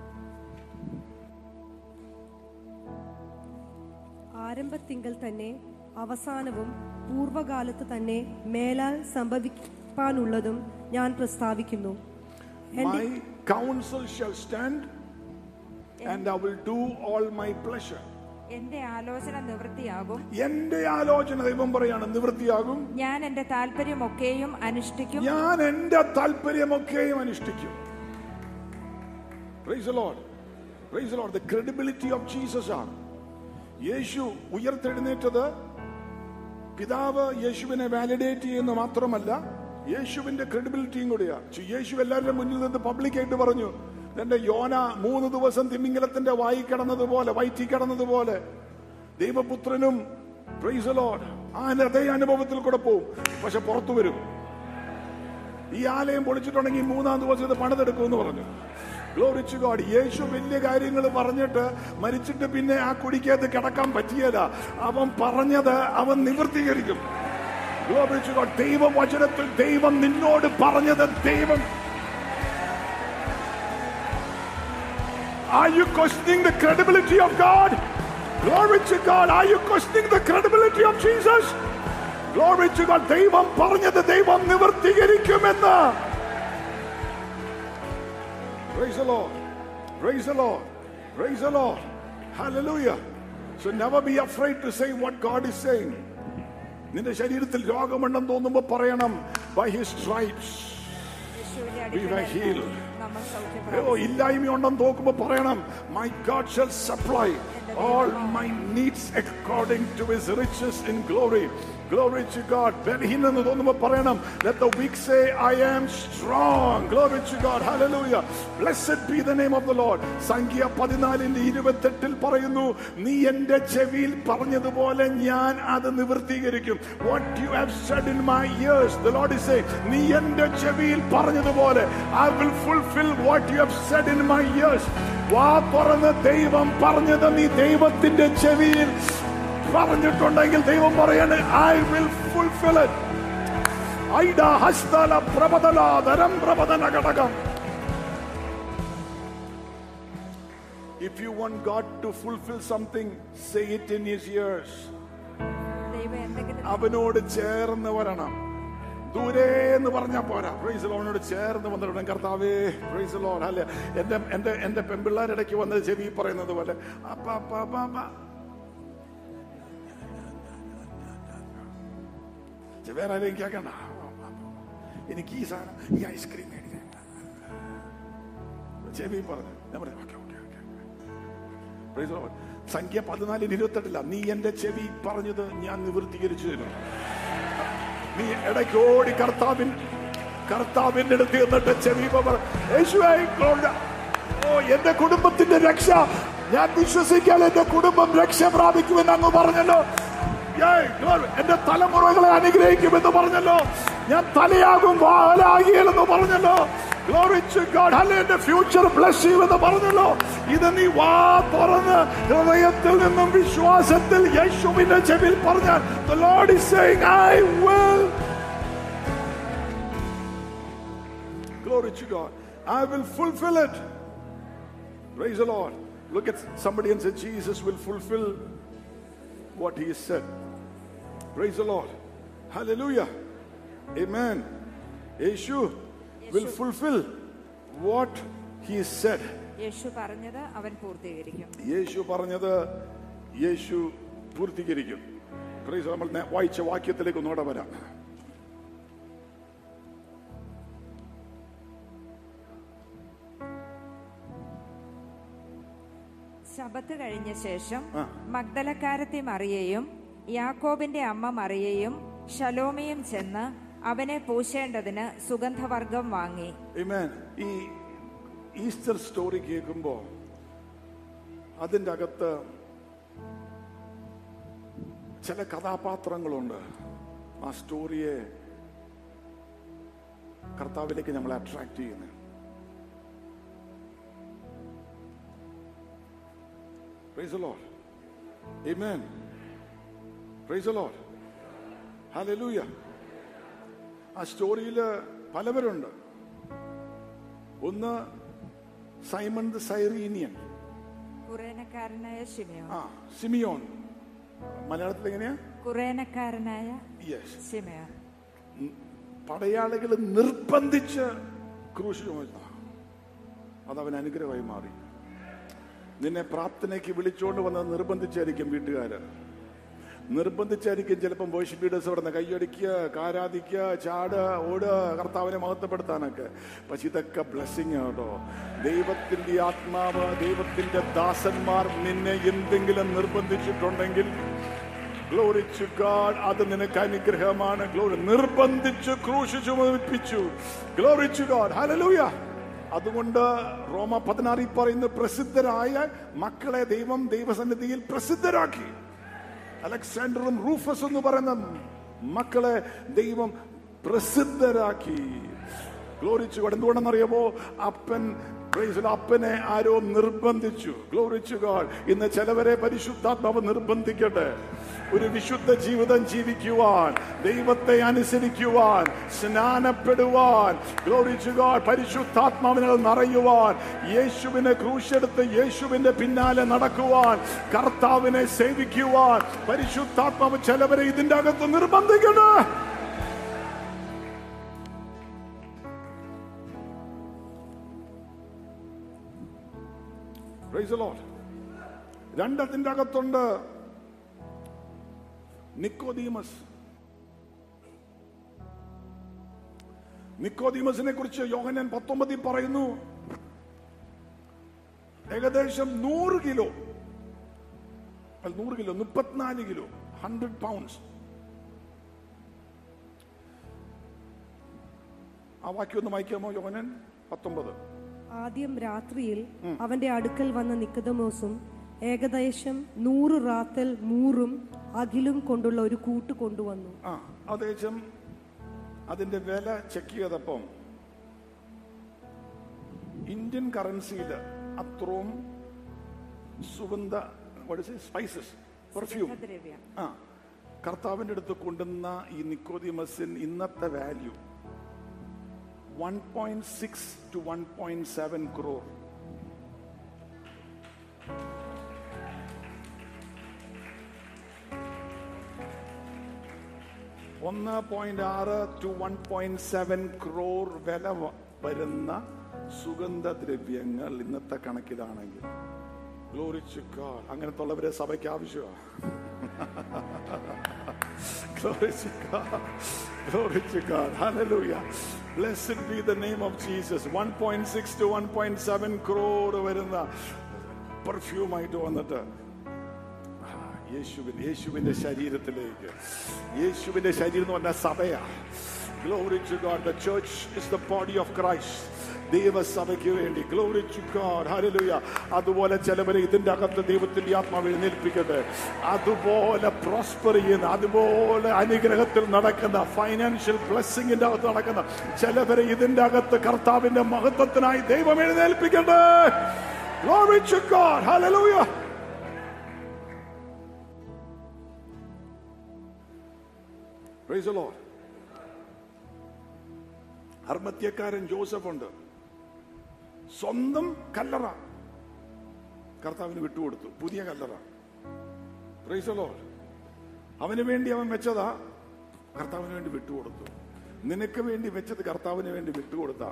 C: ആരംഭത്തിങ്കൽ തന്നെ അവസാനവും പൂർവകാലത്ത് തന്നെ മേലാൽ സംഭവിക്കാനുള്ളതും ഞാൻ പ്രസ്താവിക്കുന്നു എന്റെ
B: My counsel shall stand and I will do all my pleasure.
D: എന്റെ ആലോചന നിവൃത്തിയാകും
B: എന്റെ ആലോചന ദൈവം പറയാണ് നിവൃത്തിയാകും
D: ഞാൻ എന്റെ താല്പര്യമൊക്കെയും അനുഷ്ഠിക്കും
B: ഞാൻ എന്റെ താല്പര്യമൊക്കെയും അനുഷ്ഠിക്കും Praise the Lord. Praise the Lord. The credibility of Jesus ആണ് യേശു ഉയർത്തെഴുന്നേറ്റത് പിതാവ് യേശുവിനെ വാലിഡേറ്റ് ചെയ്യുന്ന മാത്രമല്ല യേശുവിന്റെ ക്രെഡിബിലിറ്റിയും കൂടിയാ ചി- യേശു എല്ലാവരുടെ മുന്നിൽ നിന്ന് പബ്ലിക്കായിട്ട് പറഞ്ഞു എന്റെ യോന മൂന്ന് ദിവസം തിമിംഗലത്തിന്റെ വായി കിടന്നതുപോലെ വയറ്റി കിടന്നതുപോലെ ദൈവപുത്രനും പ്രൈസ് ലോഡ് ആ അതേ അനുഭവത്തിൽ കൂടെ പോവും പക്ഷെ പുറത്തു വരും ഈ ആലയം പൊളിച്ചിട്ടുണ്ടെങ്കിൽ മൂന്നാം ദിവസം ഇത് പണിതെടുക്കുമെന്ന് പറഞ്ഞു ഗ്ലോറിച്ചു ഗോഡ് യേശു വലിയ കാര്യങ്ങൾ പറഞ്ഞിട്ട് മരിച്ചിട്ട് പിന്നെ ആ കുടിക്കകത്ത് കിടക്കാൻ പറ്റിയല്ല അവൻ പറഞ്ഞത് അവൻ നിവർത്തീകരിക്കും ഗ്ലോറിച്ചു ഗോഡ് ദൈവവചനത്തിൽ ദൈവം നിന്നോട് പറഞ്ഞത് ദൈവം Are you questioning the credibility of God? Glory to God. Are you questioning the credibility of Jesus? Glory to God. ദൈവം പറഞ്ഞത് ദൈവം നിവർത്തീകരിക്കുമെന്ന് Praise the Lord. Praise the Lord. Praise the Lord. Hallelujah. So never be afraid to say what God is saying. നിന്റെ ശരീരത്തിൽ രോഗമുണ്ടെന്ന് തോന്നുമ്പോ പറയണം by his stripes
D: യേശുവിന്റെ
B: We were healed.
D: അടിപ്പിനാൽ നമ്മൾ സൗഖ്യം
B: ഓ
D: പ്രാപിച്ചു.
B: ഇല്ലായ്മയുണ്ടെന്ന് നോക്കുമ്പോ പറയണം my God shall supply all my needs according to his riches in glory glory to God ബലഹീനം എന്ന് തോന്നുമ്പോ പറയണം let the weak say I am strong glory to God hallelujah blessed be the name of the Lord സംഖ്യ പതിനാലിന്റെ ഇരുപത്തെട്ടിൽ പറയുന്നു നീ എന്റെ ചെവിയിൽ പറഞ്ഞതുപോലെ ഞാൻ അത് നിവർത്തീകരിക്കും what you have said in my ears the Lord is say നീ എന്റെ ചെവിയിൽ പറഞ്ഞതുപോലെ I will fulfil what you have said in my ears വാ തുറന്ന് ദൈവം പറഞ്ഞത് നീ ദൈവത്തിന്റെ ചെവിയിൽ പറഞ്ഞിട്ടുണ്ടെങ്കിൽ ദൈവം പറയാണ് ഐ വിൽ ഫുൾഫിൽ ഇറ്റ് ഐഡ ഹസ്തല പ്രബദല ധരം പ്രബദന ഘടകം If you want God to fulfill something, say it in his ears.
D: ദൈവം എന്തെങ്കിലും
B: അവനോട് ചേർന്ന് വരണം ദൂരെ എന്ന് പറഞ്ഞാൽ പോരാ പ്രൈസ് ലോണിനോട് ചേർന്ന് വന്നിട്ടുണ്ട് കർത്താവേ പ്രൈസ് ലോൺ അല്ലെ എന്റെ എന്റെ എന്റെ പെൺപിള്ളേരിടയ്ക്ക് വന്നത് ചെവി പറയുന്നത് പോലെ അപ്പ അപ്പ അപ്പ അപ്പ വേറെ ആരെയും കേൾക്കണ്ട എനിക്ക് ഈ സാധനം ഈ ഐസ്ക്രീം മേടിക്കാൻ ചെവി പറഞ്ഞു ഞാൻ പറഞ്ഞു okay okay okay Praise the Lord. സംഖ്യ പതിനാലിന് ഇരുപത്തെട്ടില്ല നീ എന്റെ ചെവി പറഞ്ഞത് ഞാൻ നിവൃത്തീകരിച്ചു തരും നീ ഇടയ്ക്ക് ഓടി കർത്താവിൻ കർത്താവിന്റെ അടുത്ത് എന്നിട്ട് ചെവി പറ യേശുവേ glory. ഓ എന്റെ കുടുംബത്തിന്റെ രക്ഷ ഞാൻ വിശ്വസിക്കാൻ എന്റെ കുടുംബം രക്ഷ പ്രാപിക്കുമെന്ന് അങ്ങ് പറഞ്ഞല്ലോ Yay, glory. എന്റെ തലമുറകളെ അനുഗ്രഹിക്കുമെന്ന് പറഞ്ഞല്ലോ ഞാൻ തലയാകും വാലാകിയെന്ന് പറഞ്ഞല്ലോ Glory to God. Hallelujah. എന്റെ ഫ്യൂച്ചർ ബ്ലസ് എന്ന് പറഞ്ഞല്ലോ ഇത് നീ വാ തുറന്ന് ഹൃദയത്തിൽ നിന്നും വിശ്വാസത്തിൽ യേശുവിന്റെ ചെവിൽ പറഞ്ഞാൽ The Lord is saying, I will. Glory to God. I will fulfill it. Praise the Lord. Look at somebody and say, Jesus will fulfill what he has said. Praise the Lord. Hallelujah. Amen. Yeshu will fulfill what he said.
D: യേശു പറഞ്ഞത് അവൻ പൂർത്തീകരിക്കും
B: യേശു പറഞ്ഞത് യേശു പൂർത്തീകരിക്കും Praise the Lord. നമ്മൾ നേ- വായിച്ച വാക്യത്തിലേക്ക് ഒന്നുകൂടെ വരാം
D: ശബത്ത് കഴിഞ്ഞ ശേഷം
B: ആ.
D: മഗ്ദലക്കാരത്തി മറിയയും യാക്കോബിന്റെ അമ്മ മറിയയും ഷലോമയും ചെന്ന് അവനെ പൂശേണ്ടതിന് സുഗന്ധവർഗം വാങ്ങി
B: Amen. ഈ ഈസ്റ്റർ സ്റ്റോറി കേൾക്കുമ്പോൾ അതിൻ്റെ അകത്ത് ചില കഥാപാത്രങ്ങളുണ്ട് ആ സ്റ്റോറിയെ കർത്താവിലേക്ക് നമ്മളെ അട്രാക്ട് ചെയ്യുന്നത് Praise the Lord. Amen. Praise the Lord. Hallelujah. ആ സ്റ്റോറിയിൽ പലവരുണ്ട് ഒന്ന് സൈമൺ ദ സൈറീനിയൻ
D: കുറേനക്കാരനായ ഷിമയോൻ
B: ആ സിമിയോൺ മലയാളത്തിൽ എങ്ങനെയാ
D: കുറേനക്കാരനായ
B: യെസ്
D: ഷിമയോൻ
B: പടയാളികൾ നിർബന്ധിച്ച് ക്രൂശ് ചുമന്ന അതവൻ അനുഗ്രഹമായി മാറി നിന്നെ പ്രാർത്ഥനയ്ക്ക് വിളിച്ചുകൊണ്ട് വന്നത് നിർബന്ധിച്ചായിരിക്കും വീട്ടുകാര് നിർബന്ധിച്ചായിരിക്കും ചിലപ്പം വേഴ്ഷിപ്പ് ലീഡേഴ്സ് അവിടെ കൈയടിക്കുക കാരാധിക്കുക ചാട് ഓടുക കർത്താവിനെ മഹത്വപ്പെടുത്താനൊക്കെ പക്ഷെ ഇതൊക്കെ ബ്ലെസ്സിങ് കേട്ടോ ദൈവത്തിന്റെ ആത്മാവ് ദൈവത്തിന്റെ ദാസന്മാർ നിന്നെ എന്തെങ്കിലും നിർബന്ധിച്ചിട്ടുണ്ടെങ്കിൽ ഗ്ലോറി ടു ഗാഡ് അത് നിനക്ക് അനുഗ്രഹമാണ് ഗ്ലോറി നിർബന്ധിച്ച് ക്രൂശ് ചുമപ്പിച്ചു ഗ്ലോറി ടു ഗാഡ് ഹല്ലേലൂയ അതുകൊണ്ട് റോമ പതിനാറിൽ പറയുന്ന പ്രസിദ്ധരായ മക്കളെ ദൈവം ദൈവസന്നിധിയിൽ പ്രസിദ്ധരാക്കി അലക്സാണ്ടറും റൂഫസ് എന്ന് പറയുന്ന മക്കളെ ദൈവം പ്രസിദ്ധരാക്കി ഗ്ലോറിച്ചു ഗോഡ് എന്തുകൊണ്ടെന്നറിയാമോ അപ്പൻ praise the Lord, അപ്പനെ ആരോ നിർബന്ധിച്ചു ഗ്ലോറിച്ചു ഗോഡ് ഇന്ന് ചിലവരെ പരിശുദ്ധാത്മാവ് നിർബന്ധിക്കട്ടെ ഒരു വിശുദ്ധ ജീവിതം ജീവിക്കുവാൻ ദൈവത്തെ അനുസരിക്കുവാൻ സ്നാനപ്പെടുവാൻ ഗ്ലോറിച്ചു ഗോഡ് പരിശുദ്ധാത്മാവിനാൽ നിറയുവാൻ യേശുവിനെ ക്രൂശെടുത്ത് യേശുവിന്റെ പിന്നാലെ നടക്കുവാൻ കർത്താവിനെ സേവിക്കുവാൻ പരിശുദ്ധാത്മാവ് ചിലവരെ ഇതിന്റെ അകത്ത് നിർബന്ധിക്കട്ടെ Praise the Lord. രണ്ടതിന്റെ അകത്തുണ്ട് നിക്കോദീമസ് നിക്കോദീമസിനെ കുറിച്ച് യോഹനൻ പത്തൊമ്പതിൽ പറയുന്നു ഏകദേശം നൂറ് കിലോ അല്ല നൂറ് കിലോ മുപ്പത്തിനാല് കിലോ ഹൺഡ്രഡ് പൗണ്ട്സ് ആ വാക്യം ഒന്ന് വായിക്കാമോ യോഹനൻ പത്തൊമ്പത്
C: ആദ്യം രാത്രിയിൽ അവന്റെ അടുക്കൽ വന്ന നിക്കതമോസും ഏകദേശം നൂറ് റാത്തൽ മൂറും അഖിലും കൊണ്ടുള്ള ഒരു കൂട്ട് കൊണ്ടുവന്നു
B: ആ അതേശം അതിന്റെ വില ചെക്ക് ചെയ്തപ്പം ഇന്ത്യൻ കറൻസിയിൽ അത്രയും സുഗന്ധ സ്പൈസസ് പെർഫ്യൂം
D: ദ്രവ്യം
B: ആ കർത്താവിന്റെ അടുത്ത് കൊണ്ടുവന്ന ഈ നിക്കോദിമസിൻ ഇന്നത്തെ value one point six to one point seven crore ഒന്ന് പോയിന്റ് ആറ് to one point seven crore വില വ- വരുന്ന സുഗന്ധദ്രവ്യങ്ങൾ ഇന്നത്തെ കണക്കിലാണെങ്കിൽ ഗ്ലോറിച്ചു അങ്ങനത്തെ ഉള്ളവരെ സഭയ്ക്ക് ആവശ്യമാണ് Glory to God. Glory to God. Hallelujah. Blessed be the name of Jesus. 1.6 to 1.7 crore വരുന്ന പെർഫ്യൂം ആയിട്ട് വന്നിട്ട് ആ, യേശുവിൻ യേശുവിന്റെ ശരീരത്തിലേക്ക് യേശുവിന്റെ ശരീരം എന്ന് പറഞ്ഞ സഭയാ glory to God the church is the body of Christ ദൈവസഭയ്ക്ക് വേണ്ടി ഗ്ലോറി ടു ഗോഡ് ഹല്ലേലൂയ അതുപോലെ ചിലവരെ ഇതിന്റെ അകത്ത് ദൈവത്തിന്റെ ആത്മാവ് എഴുന്നേൽപ്പിക്കട്ടെ അതുപോലെ പ്രോസ്പർ ചെയ്യുന്ന അതുപോലെ അനുഗ്രഹത്തിൽ നടക്കുന്ന ഫൈനാൻഷ്യൽ ബ്ലെസ്സിങ്ങിന്റെ അകത്ത് നടക്കുന്ന ചിലവരെ ഇതിന്റെ അകത്ത് കർത്താവിന്റെ മഹത്വത്തിനായി ദൈവം എഴുന്നേൽപ്പിക്കട്ടെ Glory to God. Hallelujah. Praise the Lord. അർമ്മത്യക്കാരൻ ജോസഫ് ഉണ്ട് സ്വന്തം കല്ലറ കർത്താവിന് വിട്ടുകൊടുത്തു പുതിയ കല്ലറ Praise the Lord. അവന് വേണ്ടി അവൻ വെച്ചതാ കർത്താവിന് വേണ്ടി വിട്ടുകൊടുത്തു നിനക്ക് വേണ്ടി വെച്ചത് കർത്താവിന് വേണ്ടി വിട്ടുകൊടുത്താ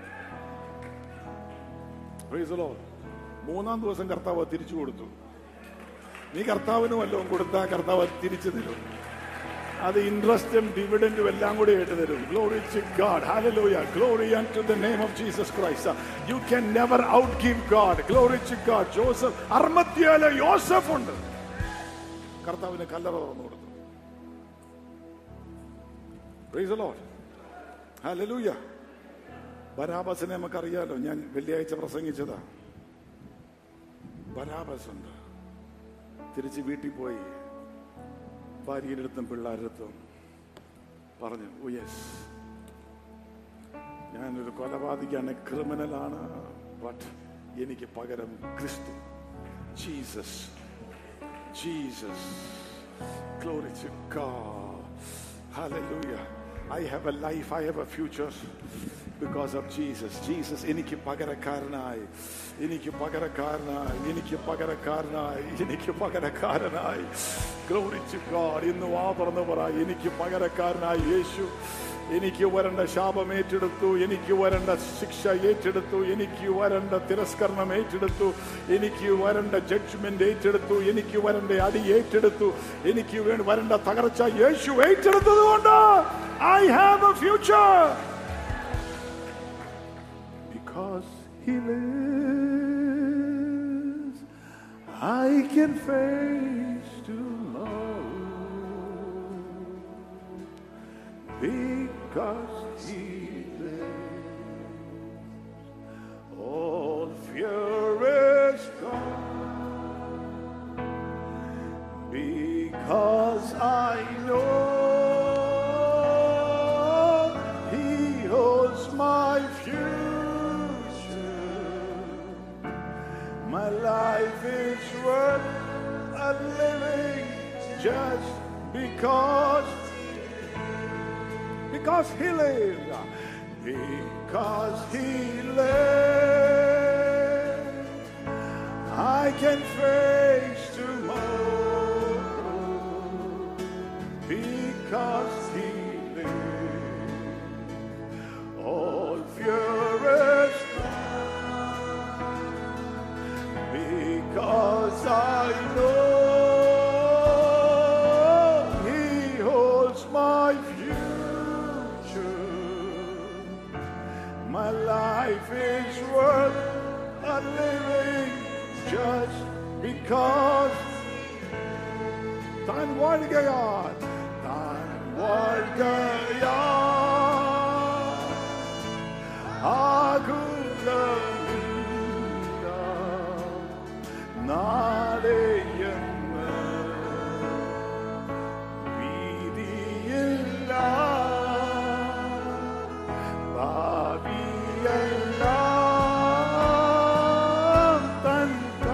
B: Praise the Lord. മൂന്നാം ദിവസം കർത്താവ് അത് തിരിച്ചു കൊടുത്തു നീ കർത്താവിന് വല്ലതും കൊടുത്താൽ കർത്താവ് അത് തിരിച്ചു തരും അത് ഇൻട്രസ്റ്റും ഡിവിഡൻറ്റും എല്ലാം കൂടി ആയിട്ട് തരും glory to God hallelujah glory to the name of Jesus Christ you can never outgive God glory to God Joseph അർമ്മത്തിയാല യോസഫ് ഉണ്ട് കർത്താവിന് കല്ലറ തുറന്നു കൊടുത്തു പ്രൈസ് ദി ലോർഡ് ഹല്ലേലൂയ ബരാബസിനെ നമുക്കറിയാലോ ഞാൻ വെള്ളിയാഴ്ച പ്രസംഗിച്ചതാ ബരാബസ് ഉണ്ട് തിരിച്ച് വീട്ടിൽ പോയി ഭാര്യയുടെ അടുത്തും പിള്ളേരുടെ അടുത്തും പറഞ്ഞു ഓ യെസ് ഞാനൊരു കൊലപാതകയാണ് ക്രിമിനലാണ് ബട്ട് എനിക്ക് പകരം ക്രിസ്തു Jesus Jesus Glory to God. Hallelujah. I have a life, I have a future because of Jesus. Jesus എനിക്ക് പകരക്കാരനായി എനിക്ക് പകരക്കാരനായി എനിക്ക് പകരക്കാരനായി എനിക്ക് പകരക്കാരനായി Glory to God. ഇന്ന് വാ തുറന്ന് പറ എനിക്ക് പകരക്കാരനായി യേശു എനിക്ക് വരേണ്ട ശാപം ഏറ്റെടുത്തു എനിക്ക് വരേണ്ട ശിക്ഷ ഏറ്റെടുത്തു എനിക്ക് വരേണ്ട തിരസ്കരണം ഏറ്റെടുത്തു എനിക്ക് വരേണ്ട ജഡ്ജ്മെന്റ് ഏറ്റെടുത്തു എനിക്ക് വരേണ്ട അടി ഏറ്റെടുത്തു എനിക്ക് വേണ്ടി വരേണ്ട തകർച്ച യേശു ഏറ്റെടുത്തത് കൊണ്ട് I have a future because he lives I can face tomorrow because he lives, all fear is gone. Because I know He holds my future. My life is worth a living just because because he lived because he lived I can face tomorrow because he lived all fear is gone because I know he holds my future my life is worth a living just because താൻ വാഴുകയാൽ താൻ വാഴുകയാൽ ആകുലമില്ല നാളെയെന്ന് ഭീതിയില്ല ഭാവിയെല്ലാം തൻ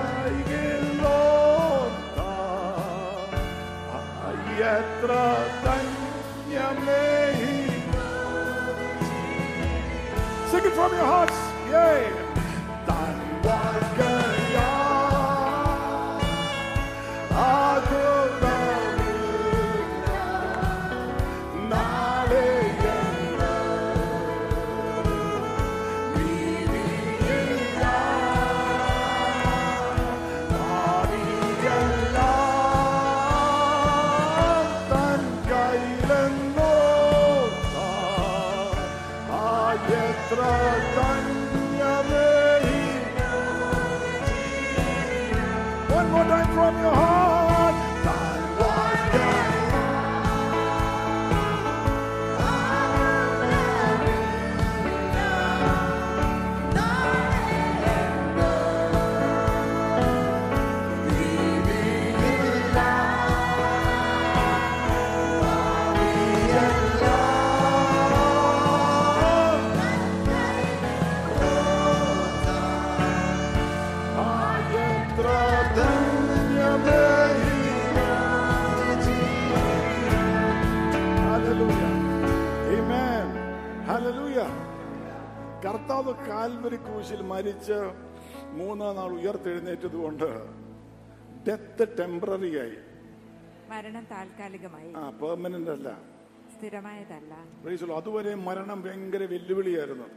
B: കൈകളിലോർത്താൽ എത്ര ധന്യമേ Sing it from your hearts. Yeah. താൻ വാഴ്കയാ ആകുലമില്ല നാളെയെന്ന് ഭീതിയില്ല ഭാവിയെല്ലാം തൻ കൈയിലെന്നോർത്താൽ ആ എത്ര ധന്യമേ One more time from your heart. താൻ വാഴ്കയാ എത്ര ധന്യമേ Hallelujah. Amen. Hallelujah. കർത്താവ് കാൽവരി ക്രൂശിൽ മരിച്ച് മൂന്നാം നാൾ ഉയർത്തെഴുന്നേറ്റത് കൊണ്ട് ഡെത്ത് ടെമ്പററി ആയി
D: മരണം താൽക്കാലികമായി
B: ആ പെർമനന്റ് അല്ല
D: സ്ഥിരമായതല്ല
B: Praise the Lord. അതുവരെ മരണം ഭയങ്കര വെല്ലുവിളിയായിരുന്നു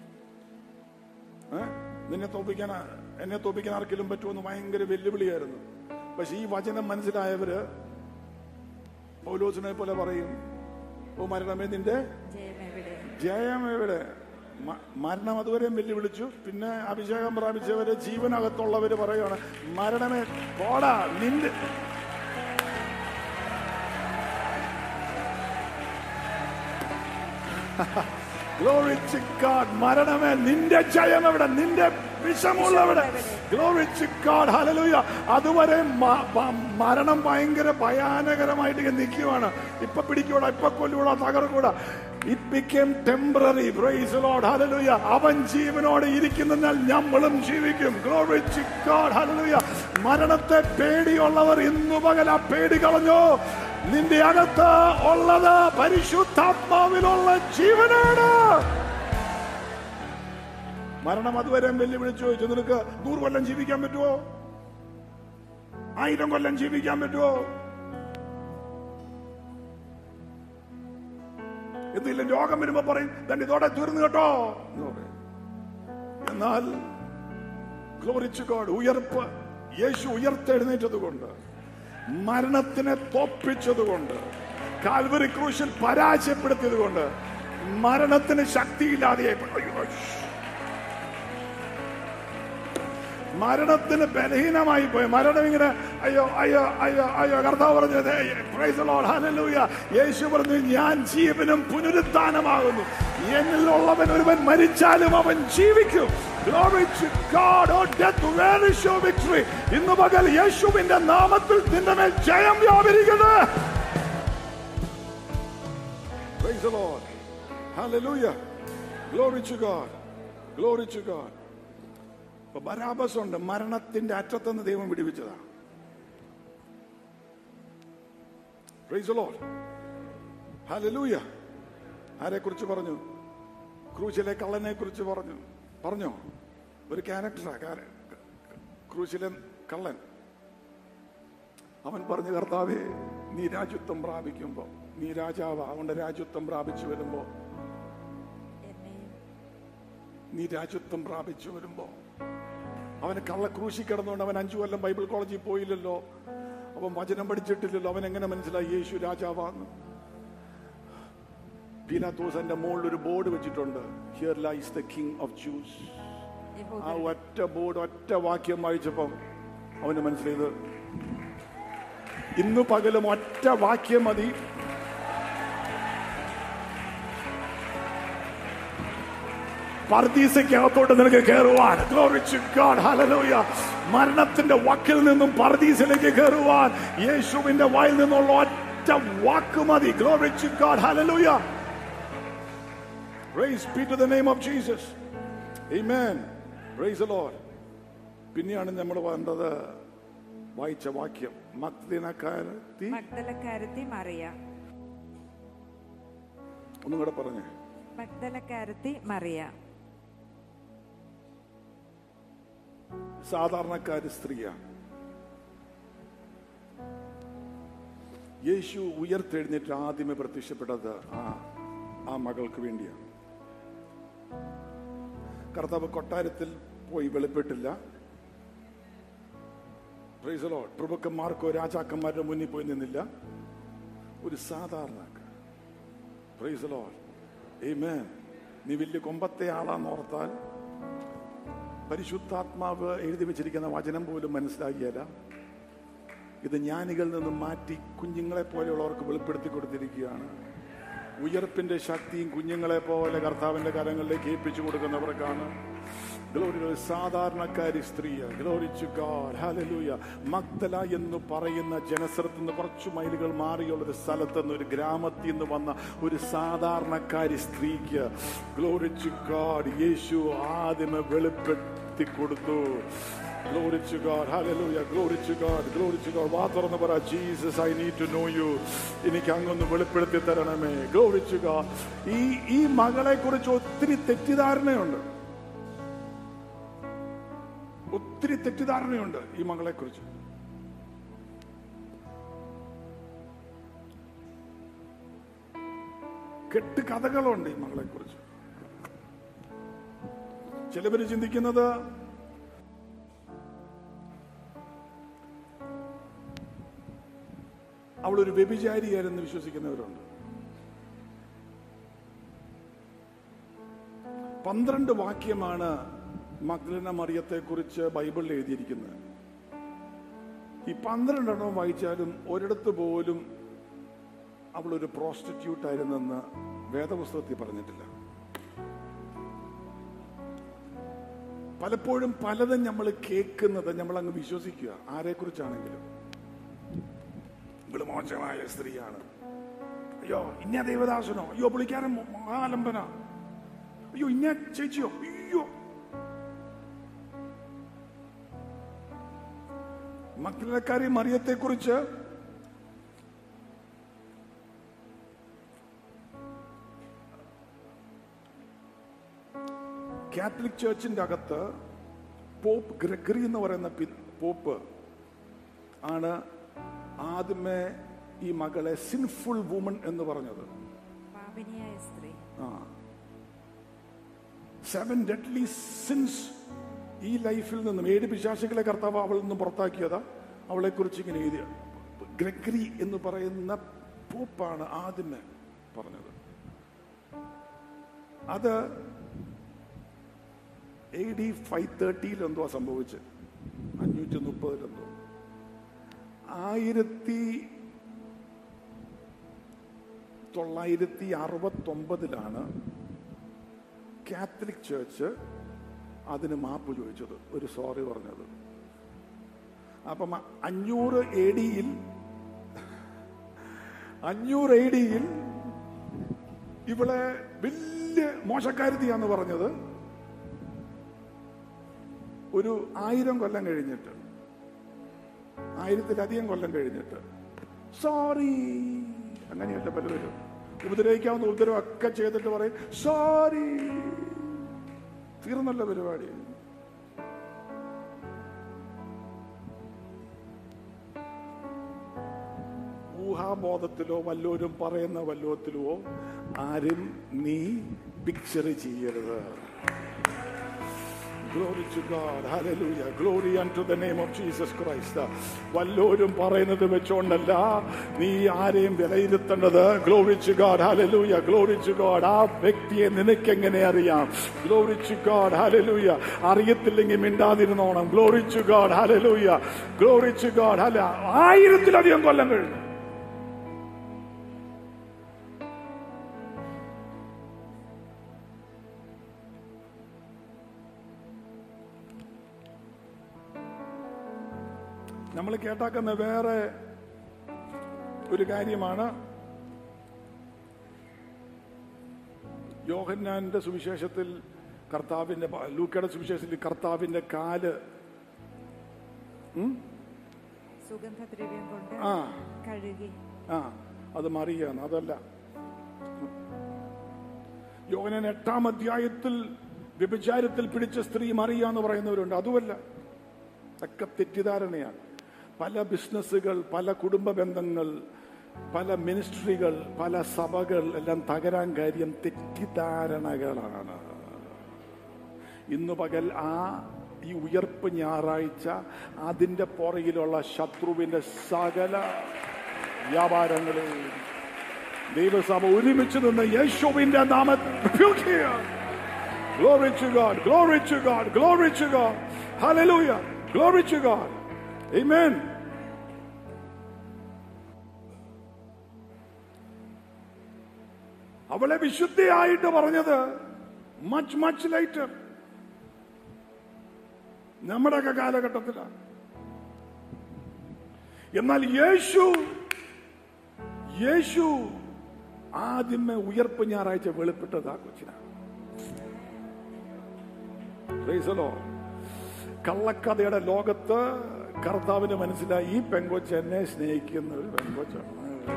B: ഏ? നിന്നെ തോപ്പിക്കാൻ എന്നെ തോപ്പിക്കാൻ ആർക്കെങ്കിലും പറ്റുമെന്ന് ഭയങ്കര വെല്ലുവിളിയായിരുന്നു പക്ഷെ ഈ വചനം മനസ്സിലായവര് പൗലോസിനെ പോലെ പറയും ഓ മരണമേ നിന്റെ
D: ജയം എവിടെ
B: ജയം എവിടെ മ- മരണം അതുവരെയും വെല്ലുവിളിച്ചു പിന്നെ അഭിഷേകം പ്രാപിച്ചവര് ജീവനകത്തുള്ളവര് പറയുകയാണ് മരണമേ പോടാ നിന്റെ Glory to God. മരണമേ നിന്റെ ജയം എവിടെ നിന്റെ വിഷമുള്ളവിടെ ഗ്ലോറി ടു ഗോഡ് ഹല്ലേലൂയ അതുവരെ മ- പ- മരണം ഭയങ്കര ഭയാനകരമായിട്ട് ഇങ്ങനെ നിൽക്കുവാണ് ഇപ്പൊ പിടിക്കൂടാ ഇപ്പൊ കൊല്ലൂടാ തകർക്കൂടാ it became temporary praise Lord hallelujah അവൻ ജീവനോടെ ഇരിക്കുന്നതിനാൽ നമ്മളും ജീവിക്കും ഗ്ലോറി ടു ഗോഡ് ഹല്ലേലൂയ മരണത്തെ പേടിയുള്ളവർ ഇന്നു പകൽ ആ പേടി കളഞ്ഞോ നിന്റെ അകത്ത് ഉള്ളത് പരിശുദ്ധാത്മാവിലുള്ള ജീവനാണ് മരണം അതുവരെ വെല്ലുവിളിച്ചു ചോദിച്ചു നിനക്ക് നൂറ് കൊല്ലം ജീവിക്കാൻ പറ്റുമോ ആയിരം കൊല്ലം ജീവിക്കാൻ പറ്റുമോ എന്തെങ്കിലും രോഗം വരുമ്പോ പറയും തന്റെ ഇതോടെ തീർന്നു കേട്ടോ എന്ന് പറയും എന്നാൽ ഗ്ലോറിച്ചു ഗോഡ് ഉയർപ്പ് യേശു ഉയർത്തെഴുന്നേറ്റത് കൊണ്ട് മരണത്തിനെ തോപ്പിച്ചത് കൊണ്ട് കാൽവറി ക്രൂശിൽ പരാജയപ്പെടുത്തിയത് കൊണ്ട് മരണത്തിന് ശക്തിയില്ലാതെയായി പോയി. അയ്യോ, ശ്ശ്. മരണത്തിന് ബലഹീനമായി പോയി മരണം ഇങ്ങനെ അയ്യോ അയ്യോ അയ്യോ അയ്യോ കർത്താവ് പറഞ്ഞത് പ്രൈസ് ലോർഡ് ഹല്ലേലൂയ യേശു പറഞ്ഞു ഞാൻ ജീവനും പുനരുത്ഥാനമാകുന്നു എന്നിലുള്ളവൻ ഒരുവൻ മരിച്ചാലും അവൻ ജീവിക്കും Glory to God. Oh, death, where is your victory? ഇന്ന് പകൽ യേശുവിന്റെ നാമത്തിൽ നിന്റെ മേൽ ജയം വ്യാപരിക്കുന്നത് Praise the Lord. Hallelujah. Glory to God. Glory to God. അപ്പൊ ബരാബസ് ഉണ്ട് മരണത്തിന്റെ അറ്റത്തുനിന്ന് ദൈവം വിടുവിച്ചതാ Praise the Lord. Hallelujah. ആരെ കുറിച്ച് പറഞ്ഞു ക്രൂശിലെ കള്ളനെ കുറിച്ച് പറഞ്ഞു പറഞ്ഞോ ഒരു ക്യാരക്ടറാ ക്രൂശിലെ കള്ളൻ അവൻ പറഞ്ഞു കർത്താവേ നീ രാജ്യത്വം പ്രാപിക്കുമ്പോ നീ രാജാവ് അവന്റെ രാജ്യത്വം പ്രാപിച്ചു വരുമ്പോ
D: എന്നെയും
B: നീ രാജ്യത്വം പ്രാപിച്ചു വരുമ്പോ അവന് കള്ള ക്രൂശി കിടന്നുകൊണ്ട് അവൻ അഞ്ചു കൊല്ലം ബൈബിൾ കോളേജിൽ പോയില്ലല്ലോ അവൻ വചനം പഠിച്ചിട്ടില്ലല്ലോ അവൻ എങ്ങനെ മനസ്സിലായി യേശു രാജാവാന്ന് പീലാത്തോസന്റെ മുകളിൽ ഒരു ബോർഡ് വെച്ചിട്ടുണ്ട് here lies the king of Jews ആ
D: യഹൂദരുടെ
B: ഒറ്റ ബോർഡ് ഒറ്റ വാക്യം വായിച്ചപ്പം അവന് മനസ്സിലായത് ഇന്ന് പകലും ഒറ്റ വാക്യം മതി പർദീസയ്ക്കകത്തോട്ട് നിനക്ക് കയറുവാൻ Glory to God. Hallelujah. മരണത്തിന്റെ വക്കിൽ നിന്നും പർദീസിലേക്ക് കയറുവാൻ യേശുവിന്റെ വായിൽ നിന്നുള്ള ഒറ്റ വാക്ക് മതി Glory to God. Hallelujah. Praise be to the name of Jesus. Amen. Praise the Lord. പിന്നെയാണ് നമ്മൾ വേണ്ടത് വായിച്ച വാക്യം മക്തിനക്കാരത്തി
D: മഗ്ദലക്കാരത്തി മറിയ
B: ഒന്നും കൂടെ പറഞ്ഞേ
D: മഗ്ദലക്കാരത്തി മറിയ
B: സാധാരണക്കാരി സ്ത്രീയാണ് യേശു ഉയർത്തെഴുന്നേറ്റ് ആദ്യമേ പ്രത്യക്ഷപ്പെട്ടത് ആ ആ മകൾക്ക് വേണ്ടിയാണ് കർത്താവ് കൊട്ടാരത്തിൽ പോയി വെളിപ്പെട്ടില്ല Praise the Lord. പ്രഭുക്കന്മാർക്കോ രാജാക്കന്മാരുടെ മുന്നിൽ പോയി നിന്നില്ല ഒരു സാധാരണക്കാർ Praise the Lord. Amen. നീ വലിയ കൊമ്പത്തെ ആളാന്ന് ഓർത്താൽ പരിശുദ്ധാത്മാവ് എഴുതി വെച്ചിരിക്കുന്ന വചനം പോലും മനസ്സിലാകിയല്ല ഇത് ജ്ഞാനികളിൽ നിന്നും മാറ്റി കുഞ്ഞുങ്ങളെ പോലെയുള്ളവർക്ക് വെളിപ്പെടുത്തി കൊടുത്തിരിക്കുകയാണ് ഉയർപ്പിന്റെ ശക്തിയും കുഞ്ഞുങ്ങളെ പോലെ കർത്താവിന്റെ കരങ്ങളിലേക്ക് ഏൽപ്പിച്ചു കൊടുക്കുന്നവർക്കാണ് ഗ്ലോറി ഒരു സാധാരണക്കാരി സ്ത്രീ ഗ്ലോറിച്ചു ഗാഡ് ഹല്ലേലൂയ മഗ്ദല എന്ന് പറയുന്ന ജനസ്ഥലത്ത് നിന്ന് കുറച്ച് മൈലുകൾ മാറിയുള്ള ഒരു സ്ഥലത്ത് നിന്ന് ഒരു ഗ്രാമത്തിൽ നിന്ന് വന്ന ഒരു സാധാരണക്കാരി സ്ത്രീക്ക് ഗ്ലോറിച്ചു ഗാഡ് യേശു ആദ്യമേ വെളിപ്പെടുത്തി കൊടുത്തു Glory to God. Hallelujah. Glory to God. Glory to God. വാ തുറന്ന് പറ Jesus I need to know you എനിക്ക് അങ്ങൊന്ന് വെളിപ്പെടുത്തി തരണമേ ഗ്ലോറി ടു ഗോഡ് ഈ ഈ മകളെ കുറിച്ച് ഒത്തിരി തെറ്റിദ്ധാരണയുണ്ട് ഒത്തിരി തെറ്റിദ്ധാരണയുണ്ട് ഈ മകളെ കുറിച്ച് കെട്ട് കഥകളുണ്ട് ഈ മകളെ കുറിച്ച് ചിലവര് ചിന്തിക്കുന്നത് അവളൊരു വ്യഭിചാരിയായിരുന്നു വിശ്വസിക്കുന്നവരുണ്ട് പന്ത്രണ്ട് വാക്യമാണ് മഗ്ദലന മറിയത്തെ കുറിച്ച് ബൈബിളിൽ എഴുതിയിരിക്കുന്നത് ഈ പന്ത്രണ്ടെണ്ണം വായിച്ചാലും ഒരിടത്ത് പോലും അവളൊരു പ്രോസ്റ്റിറ്റ്യൂട്ട് ആയിരുന്നെന്ന് വേദപുസ്തകത്തിൽ പറഞ്ഞിട്ടില്ല പലപ്പോഴും പലതും നമ്മൾ കേൾക്കുന്നത് നമ്മൾ അങ്ങ് വിശ്വസിക്കുക ആരെക്കുറിച്ചാണെങ്കിലും ഇവള് മോശമായ സ്ത്രീയാണ് അയ്യോ ഇന്ന ദേവദാസനോ അയ്യോ പുള്ളിക്കാരൻ മഹാലംബന അയ്യോ ഇന്ന ചേച്ചിയോ അയ്യോ മക്കളക്കാരി മറിയത്തെ കുറിച്ച് കാത്തലിക് ചേർച്ചിന്റെ അകത്ത് പോപ്പ് ഗ്രെഗറി എന്ന് പറയുന്ന പി- പോപ്പ് ആണ് ആദ്യമേ ഈ മകളെ സിൻഫുൾ വുമൺ എന്ന് പറഞ്ഞത്
D: പാപിനിയായ സ്ത്രീ
B: ആ സെവൻ ഡെഡ്ലി സിൻസ് ഈ ലൈഫിൽ നിന്നും ഏഴ് പിശാശുകളെ കർത്താവ് അവളിൽ നിന്നും പുറത്താക്കിയതാ അവളെ കുറിച്ച് ഇങ്ങനെ എഴുതിയ ഗ്രെഗറി എന്ന് പറയുന്ന പോപ്പാണ് ആദ്യമേ പറഞ്ഞത് അത് എ ഡി ഫൈവ് തേർട്ടിയിൽ എന്തോ സംഭവിച്ചത് അഞ്ഞൂറ്റി മുപ്പതിലെന്തോ ആയിരത്തി തൊള്ളായിരത്തി അറുപത്തൊമ്പതിലാണ് കാത്തലിക് ചേർച്ച് അതിന് മാപ്പ് ചോദിച്ചത് ഒരു സോറി പറഞ്ഞത് അപ്പം അഞ്ഞൂറ് എ ഡിയിൽ അഞ്ഞൂറ് എ ഡിയിൽ ഇവളെ വലിയ വലിയ മോശക്കാരുതിയാന്ന് പറഞ്ഞത് ഒരു ആയിരം കൊല്ലം കഴിഞ്ഞിട്ട് ആയിരത്തിലധികം കൊല്ലം കഴിഞ്ഞിട്ട് സോറി അങ്ങനെയല്ല പലവരും ഉപദ്രവിക്കാവുന്ന ഉപദ്രവം ഒക്കെ ചെയ്തിട്ട് പറയും സോറി തീർന്നല്ല പരിപാടി ഊഹാബോധത്തിലോ വല്ലോരും പറയുന്ന വല്ലോത്തിലോ ആരും നീ പിക്ചർ ചെയ്യരുത് Glory to God. Hallelujah. Glory unto the name of Jesus Christ. വല്ലോരും പറയുന്നത് വെച്ചോണ്ടല്ല നീ ആരെയും വിലയിരുത്തേണ്ടത് glory to God hallelujah glory to God ആ വ്യക്തിയെ നിനക്ക് എങ്ങനെ അറിയാം ഗ്ലോറി ടു ഗാഡ് ഹല്ലേലൂയ അറിയത്തില്ലെങ്കിൽ മിണ്ടാതിരുന്നോണം glory to God hallelujah glory to God ഹല്ല ആയിരത്തിലധികം കൊല്ലം കഴിഞ്ഞു നമ്മൾ കേട്ടാക്കുന്ന വേറെ ഒരു കാര്യമാണ് യോഹന്നാന്റെ സുവിശേഷത്തിൽ കർത്താവിന്റെ ലൂക്കയുടെ സുവിശേഷത്തിൽ കർത്താവിന്റെ കാല്
D: സുഗന്ധദ്രവ്യം കൊണ്ട്
B: ആ
D: കഴുകി
B: ആ അത് മറിയാണ് അതല്ല യോഹനൻ എട്ടാം അധ്യായത്തിൽ വ്യഭിചാരത്തിൽ പിടിച്ച സ്ത്രീ മറിയ എന്ന് പറയുന്നവരുണ്ട് അതുമല്ല ഒക്കെ തെറ്റിദ്ധാരണയാണ് പല ബിസിനസ്സുകൾ പല കുടുംബ ബന്ധങ്ങൾ പല മിനിസ്ട്രികൾ പല സഭകൾ എല്ലാം തകരാൻ കാര്യം തെറ്റിദ്ധാരണകളാണ് ഇന്ന് പകൽ ആ ഈ ഉയർപ്പ് ഞായറാഴ്ച അതിന്റെ പുറകിലുള്ള ശത്രുവിന്റെ സകല വ്യാപാരങ്ങളെ ദൈവസഭ ഒരുമിച്ച് നിന്ന് യേശുവിന്റെ നാമത്തിൽ Glory to God, glory to God, glory to God. Hallelujah, glory to God. Amen. അവളെ വിശുദ്ധിയായിട്ട് പറഞ്ഞത് മച്ച് മച്ച് ലൈറ്റർ നമ്മുടെയൊക്കെ കാലഘട്ടത്തിലാണ് എന്നാൽ യേശു യേശു ആദ്യമേ ഉയർപ്പ് ഞായറാഴ്ച വെളിപ്പെട്ടത് ആ കൊച്ചിനാണ് Praise the Lord. കള്ളക്കഥയുടെ ലോകത്ത് കർത്താവിന് മനസ്സിലായി ഈ പെങ്കൊച്ച് എന്നെ സ്നേഹിക്കുന്ന ഒരു പെങ്കൊച്ചാണ്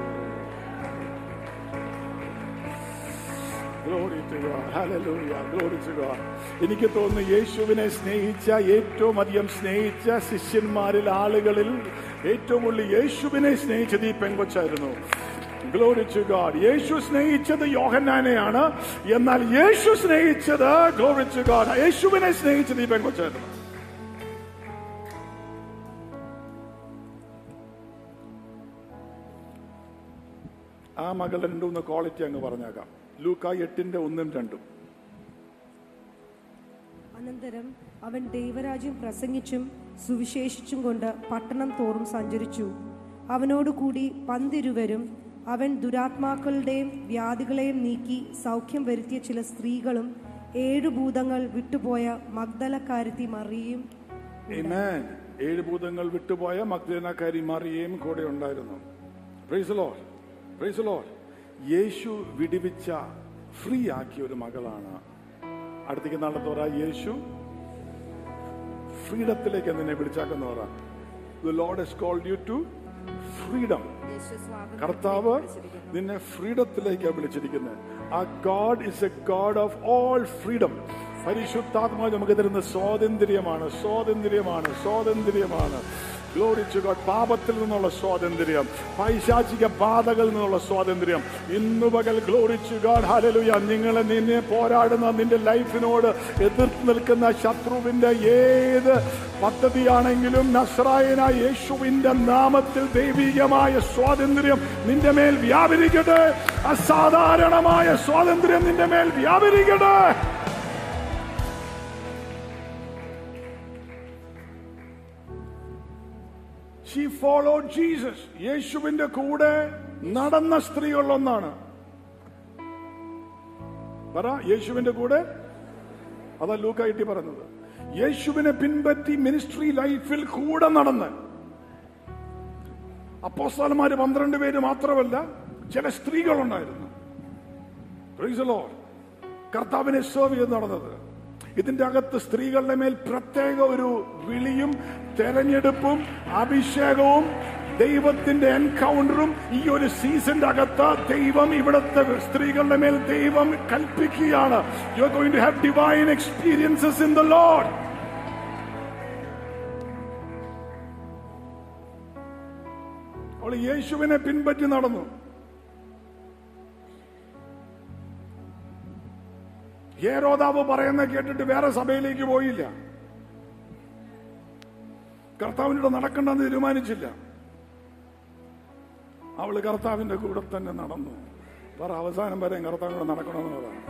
B: Glory to God. Hallelujah. Glory to God. എനിക്ക് തോന്നുന്നു യേശുവിനെ സ്നേഹിച്ച ഏറ്റവും അധികം സ്നേഹിച്ച ശിഷ്യന്മാരിൽ ആളുകളിൽ ഏറ്റവും കൂടുതൽ യേശുവിനെ സ്നേഹിച്ചത് ഈ പെങ്കൊച്ചായിരുന്നു ഗ്ലോറി ടു ഗാഡ് യേശു സ്നേഹിച്ചത് യോഹന്നാനെയാണ് എന്നാൽ യേശു സ്നേഹിച്ചത് ഗ്ലോറി ടു ഗാഡ് യേശുവിനെ സ്നേഹിച്ചത് ഈ പെങ്കൊച്ചായിരുന്നു ആ മകളുടെ രണ്ടു മൂന്ന് ക്വാളിറ്റി അങ്ങ് പറഞ്ഞേക്കാം ലൂക്ക എട്ടിന്റെ ഒന്നും രണ്ടും
C: അനന്തരം അവൻ ദൈവരാജ്യം പ്രസംഗിച്ചും സുവിശേഷിച്ചും കൊണ്ട് പട്ടണം തോറും സഞ്ചരിച്ചു അവനോടുകൂടി പന്തിരുവരും അവൻ ദുരാത്മാക്കളുടെയും വ്യാധികളെയും നീക്കി സൗഖ്യം വരുത്തിയ ചില സ്ത്രീകളും ഏഴു ഭൂതങ്ങൾ വിട്ടുപോയ മഗ്ദലക്കാരത്തി മറിയും
B: Amen. ഏഴ് ഭൂതങ്ങൾ വിട്ടുപോയ മഗ്ദലക്കാരി മറിയേയും കൂടെ ഉണ്ടായിരുന്നു Praise the Lord. Praise the Lord. യേശു വിടിവിച്ച ഫ്രീ ആക്കിയ ഒരു മകളാണ് അടുത്തേക്ക് നാളത്തെ പറ യേശു ഫ്രീഡത്തിലേക്ക് നിന്നെ വിളിച്ചാക്കുന്ന പറ the Lord has called you to freedom
D: യേശു സ്വാതന്ത്ര്യത്തിലേക്ക്
B: കർത്താവ്
D: വിളിച്ചിരിക്കുന്നു.
B: നിന്നെ ഫ്രീഡത്തിലേക്കാണ് വിളിച്ചിരിക്കുന്നത് ആ God is a God of all freedom പരിശുദ്ധാത്മാവ് നമുക്ക് തരുന്ന സ്വാതന്ത്ര്യമാണ് സ്വാതന്ത്ര്യമാണ് സ്വാതന്ത്ര്യമാണ് ഗ്ലോറിച്ചു ഗോഡ് പാപത്തിൽ നിന്നുള്ള സ്വാതന്ത്ര്യം പൈശാചിക ബാധകളിൽ നിന്നുള്ള സ്വാതന്ത്ര്യം ഇന്നു പകൽ ഗ്ലോറിച്ചു ഗാഡ് ഹലലുയ നിങ്ങളെ നിന്നെ പോരാടുന്ന നിന്റെ ലൈഫിനോട് എതിർത്ത് നിൽക്കുന്ന ശത്രുവിന്റെ ഏത് പദ്ധതിയാണെങ്കിലും നസ്രായന യേശുവിന്റെ നാമത്തിൽ ദൈവികമായ സ്വാതന്ത്ര്യം നിന്റെ മേൽ വ്യാപരിക്കട്ടെ അസാധാരണമായ സ്വാതന്ത്ര്യം നിന്റെ മേൽ വ്യാപരിക്കട്ടെ She followed Jesus. യേശുവിന്റെ കൂടെ നടന്ന സ്ത്രീകളിലൊന്നാണ് പറ യേശുവിന്റെ കൂടെ അതാ ലൂക്കായിട്ടി പറഞ്ഞത് യേശുവിനെ പിൻപറ്റി മിനിസ്ട്രി ലൈഫിൽ കൂടെ നടന്ന് അപ്പോസ്തലന്മാര് പന്ത്രണ്ട് പേര് മാത്രമല്ല ചില സ്ത്രീകളുണ്ടായിരുന്നു Praise the Lord. കർത്താവിനെ സേവ് ചെയ്ത് നടന്നത് ഇതിന്റെ അകത്ത് സ്ത്രീകളുടെ മേൽ പ്രത്യേക ഒരു വിളിയും തെരഞ്ഞെടുപ്പും അഭിഷേകവും ദൈവത്തിന്റെ എൻകൗണ്ടറും ഈ ഒരു സീസന്റെ അകത്ത് ദൈവം ഇവിടുത്തെ സ്ത്രീകളുടെ മേൽ ദൈവം കൽപ്പിക്കുകയാണ് you are going to have divine experiences in the Lord അവൾ യേശുവിനെ പിൻപറ്റി നടന്നു ഹേരോദാവ് പറയുന്ന കേട്ടിട്ട് വേറെ സഭയിലേക്ക് പോയില്ല കർത്താവിനോട് നടക്കണ്ടെന്ന് തീരുമാനിച്ചില്ല അവള് കർത്താവിന്റെ കൂടെ തന്നെ നടന്നു പറ അവസാനം വരെ കർത്താവിനോട് നടക്കണമെന്നുള്ളതാണ്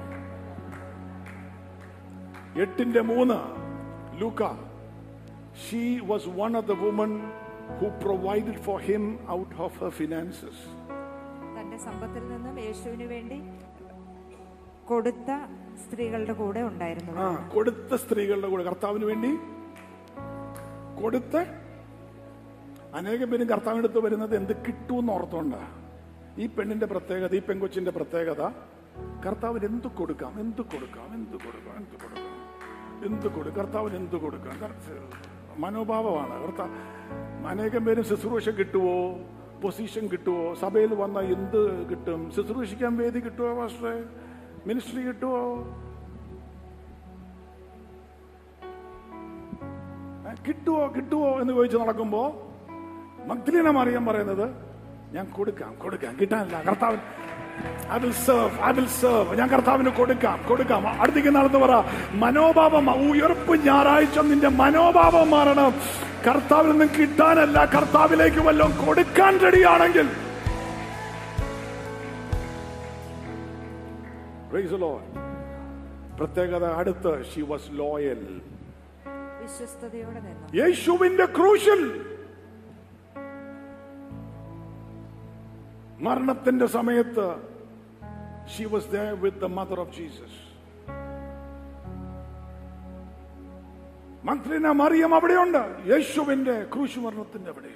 B: എട്ടിന്റെ മൂന്ന് ലൂക്ക she was one of the woman who provided for him out of her finances
D: തന്റെ സമ്പത്തിൽ നിന്നും യേശുവിന് വേണ്ടി കൊടുത്ത സ്ത്രീകളുടെ കൂടെ ഉണ്ടായിരുന്നു
B: ആ കൊടുത്ത സ്ത്രീകളുടെ കൂടെ കർത്താവിന് വേണ്ടി കൊടുത്ത് അനേകം പേരും കർത്താവിനടുത്ത് വരുന്നത് എന്ത് കിട്ടുമെന്ന് ഓർത്തോണ്ടാ ഈ പെണ്ണിന്റെ പ്രത്യേകത ഈ പെങ്കൊച്ചിന്റെ പ്രത്യേകത കർത്താവിന് എന്ത് കൊടുക്കാം എന്ത് കൊടുക്കാം എന്ത് കൊടുക്കാം എന്ത് കൊടുക്കാം എന്ത് കൊടുക്കാം കർത്താവിന് എന്ത് കൊടുക്കാം കർത്ത- മനോഭാവമാണ് കർത്താവ് അനേകം പേരും ശുശ്രൂഷ കിട്ടുവോ പൊസിഷൻ കിട്ടുവോ സഭയിൽ വന്ന എന്ത് കിട്ടും ശുശ്രൂഷിക്കാൻ വേദി കിട്ടുവോ മാസ്റ്ററെ മിനിസ്ട്രി കിട്ടുവോ ഏ, കിട്ടുവോ കിട്ടുവോ എന്ന് ചോദിച്ച് നടക്കുമ്പോ മഗ്ദലീന മറിയം പറയുന്നത് ഞാൻ കൊടുക്കാം കൊടുക്കാം കിട്ടാനില്ല കർത്താവിൻ I will serve I will serve ഞാൻ കർത്താവിന് കൊടുക്കാം കൊടുക്കാം അടുത്തേക്ക് നടന്ന് പറ മനോഭാവം ഉയർപ്പ് ഞായറാഴ്ച നിന്റെ മനോഭാവം മാറണം കർത്താവിൽ നിന്ന് കിട്ടാനല്ല കർത്താവിലേക്ക് വല്ലതും കൊടുക്കാൻ റെഡിയാണെങ്കിൽ Praise the Lord. പ്രത്യേകത അടുത്ത് ഷി വാസ് ലോയൽ
D: വിശ്വസ്തയോടെ നിന്നു
B: യേശുവിന്റെ ക്രൂശിൽ മരണത്തിന്റെ സമയത്ത് she was there with the mother of Jesus മന്ത്രിന മറിയം അവിടെയുണ്ട് യേശുവിന്റെ ക്രൂശ് മരണത്തിന്റെ അവിടെ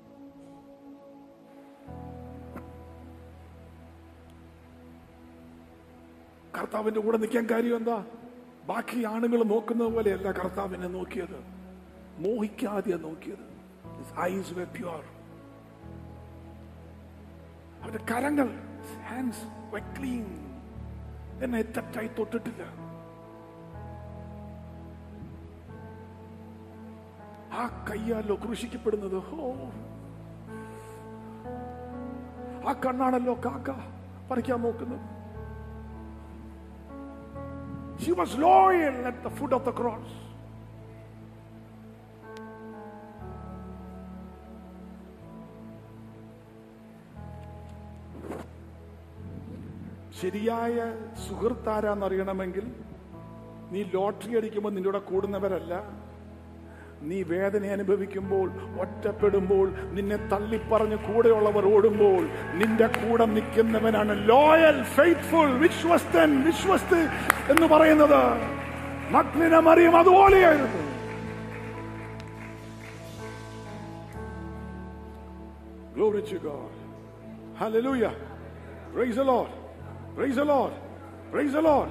B: കർത്താവിന്റെ കൂടെ നിൽക്കാൻ കാര്യം എന്താ ബാക്കി ആണുങ്ങൾ നോക്കുന്നത് പോലെയല്ല കർത്താവിനെ നോക്കിയത് മോഹിക്കാതെയാ നോക്കിയത് ഐസ് were pure അവന്റെ കരങ്ങൾ ഹാൻഡ്സ് ക്ലീൻ എന്നെ തെറ്റായി തൊട്ടിട്ടില്ല ആ കയ്യാലോ ക്രൂശിക്കപ്പെടുന്നത് ഓ ആ കണ്ണാണല്ലോ കാക്ക പറിക്കാൻ നോക്കുന്നത് She was loyal at the foot of the cross. ശരിയായ സുഹൃത്താരാന്നറിയണമെങ്കിൽ നീ ലോട്ടറി അടിക്കുമ്പോൾ നിന്റെ കൂടെ കൂടുന്നവരല്ല നീ വേദന അനുഭവിക്കുമ്പോൾ ഒറ്റപ്പെടുമ്പോൾ നിന്നെ തള്ളിപ്പറഞ്ഞ് കൂടെയുള്ളവർ ഓടുമ്പോൾ നിന്റെ കൂടെ നിൽക്കുന്നവനാണ് ലോയൽ ഫെയ്ത്ത്ഫുൾ വിശ്വസ്തൻ വിശ്വസ്ത് എന്ന് പറയുന്നത് മക്ലിനെ മറിയും അതുപോലെയായിരുന്നു Glory to God. Hallelujah. Praise the Lord. Praise the Lord. Praise the Lord.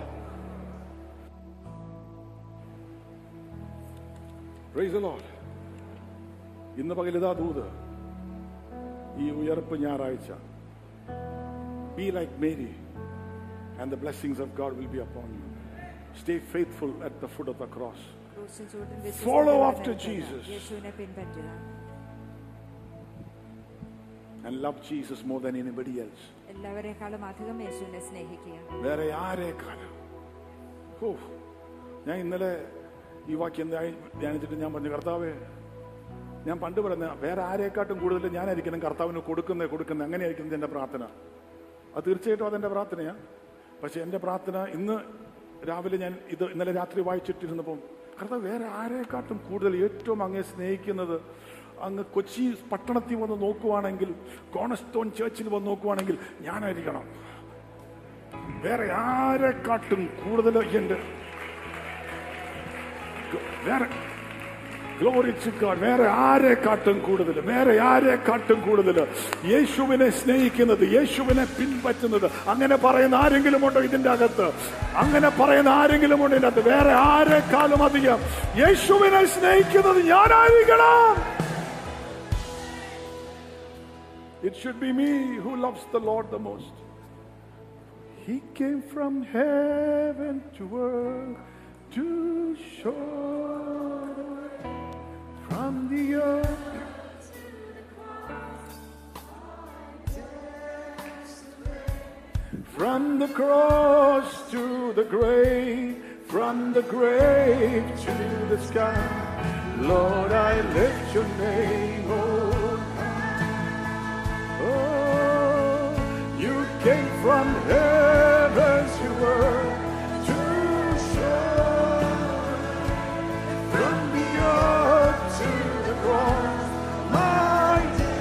B: Praise the Lord. ഇന്ന് പകലിതാ ദൂത് ഈ ഉയർപ്പ് ഞായറാഴ്ച be like Mary and the blessings of God will be upon you stay faithful at the foot of the cross
D: ക്രൂശിൻ ചൂടിൽ
B: Follow
D: വിശ്വസ്തയോടെ
B: after
D: നിൽക്കുക.
B: Jesus.
D: യേശുവിനെ പിൻപറ്റുക
B: and love Jesus more than anybody else
D: എല്ലാവരെക്കാളും അധികം യേശുവിനെ സ്നേഹിക്കുക
B: വേറെ ആരേക്കാളും ഓ ഞാൻ ഇന്നലെ ഈ വാക്യം ധ്യാനി- ധ്യാനിച്ചിട്ട് ഞാൻ പറഞ്ഞു കർത്താവേ ഞാൻ പണ്ട് പറഞ്ഞ വേറെ ആരെക്കാട്ടും കൂടുതൽ ഞാനായിരിക്കണം കർത്താവിന് കൊടുക്കുന്നത് കൊടുക്കുന്നത് അങ്ങനെയായിരിക്കും എന്റെ പ്രാർത്ഥന അത് തീർച്ചയായിട്ടും അതെന്റെ പ്രാർത്ഥനയാ പക്ഷെ എന്റെ പ്രാർത്ഥന ഇന്ന് രാവിലെ ഞാൻ ഇത് ഇന്നലെ രാത്രി വായിച്ചിട്ടിരുന്നപ്പം കർത്താവ് വേറെ ആരെക്കാട്ടും കൂടുതൽ ഏറ്റവും അങ്ങേ സ്നേഹിക്കുന്നത് അങ്ങ് കൊച്ചി പട്ടണത്തിൽ വന്ന് നോക്കുവാണെങ്കിൽ കോണസ്റ്റോൺ ചേർച്ചിൽ വന്ന് നോക്കുവാണെങ്കിൽ ഞാനായിരിക്കണം വേറെ ആരെക്കാട്ടും കൂടുതൽ എന്റെ വേറെ ഗ്ലോറിച്ച് ഗോഡ് വേറെ ആരെ കാട്ടും കൂടുതൽ വേറെ ആരെ കാട്ടും കൂടുതൽ യേശുവിനെ സ്നേഹിക്കുന്നത് യേശുവിനെ പിൻപറ്റുന്നത് അങ്ങനെ പറയുന്ന ആരെങ്കിലും ഉണ്ടോ ഇതിന്റെ അകത്ത് അങ്ങനെ പറയുന്ന ആരെങ്കിലും ഉണ്ടോ ഇതിന്റെ അകത്ത് വേറെ ആരെക്കാളും അധികം യേശുവിനെ സ്നേഹിക്കുന്നത് ഞാനായിരിക്കണം It should be me who loves the Lord the most. He came from heaven to earth to show the way from the earth. From the cross to the grave, from the grave to the sky, Lord, I lift your name, oh Oh, you came from heaven to earth to show from the earth to the cross my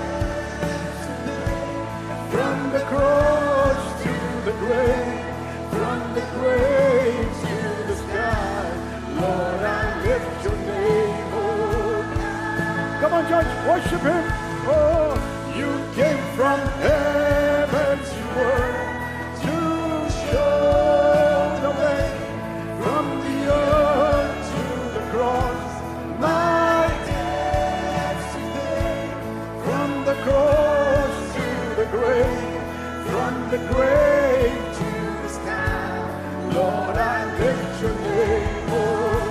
B: from the cross to the grave, from the grave to the sky. Lord, I lift your name, oh Come on, church, worship him. Oh, you came from heaven to earth to show the way from the earth to the cross. My destiny from the cross to the grave, from the grave to the sky. Lord, I lift your name, oh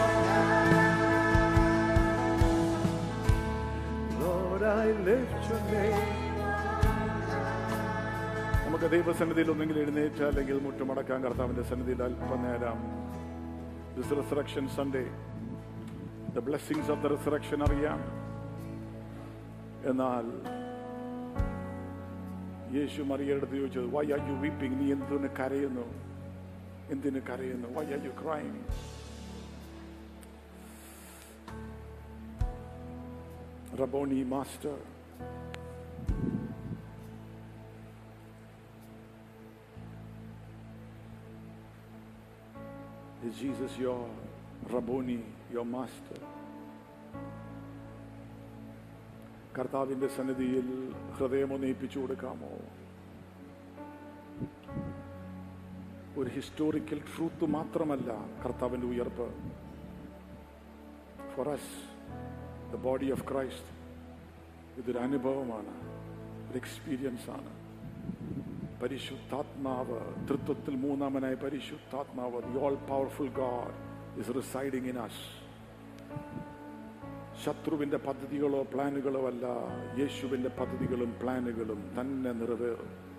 B: Lord, I lift your name. നമുക്ക് ദൈവസന്നിധിയിൽ ഒന്നെങ്കിൽ എഴുന്നേറ്റ് അല്ലെങ്കിൽ മുട്ടുമടക്കാൻ കർത്താവിന്റെ സന്നിധിയിൽ അല്പനേരം this resurrection Sunday the blessings of the resurrection അറിയാം എന്നാൽ യേശു മറിയടുത്ത് ചോദിച്ചത് വൈ ആർ യു വീപ്പിംഗ് നീ എന്തിന് കരയുന്നു എന്തിന് കരയുന്നു why are you crying Rabboni master Is Jesus your Rabboni, your master? കർത്താവിന്റെ സന്നിധിയിൽ ഹൃദയമൊന്നയിപ്പിച്ചു കൊടുക്കാമോ ഒരു ഹിസ്റ്റോറിക്കൽ ട്രൂത്ത് മാത്രമല്ല കർത്താവിന്റെ ഉയർപ്പ് for us the body of Christ ഇതൊരു അനുഭവമാണ് ഒരു എക്സ്പീരിയൻസ് ആണ് പരിശുദ്ധാത്മാവ് തൃത്വത്തിൽ മൂന്നാമനായ പരിശുദ്ധാത്മാവ് the all powerful God is residing in us ശത്രുവിന്റെ പദ്ധതികളോ പ്ലാനുകളോ അല്ല യേശുവിന്റെ പദ്ധതികളും പ്ലാനുകളും തന്നെ നിറവേറും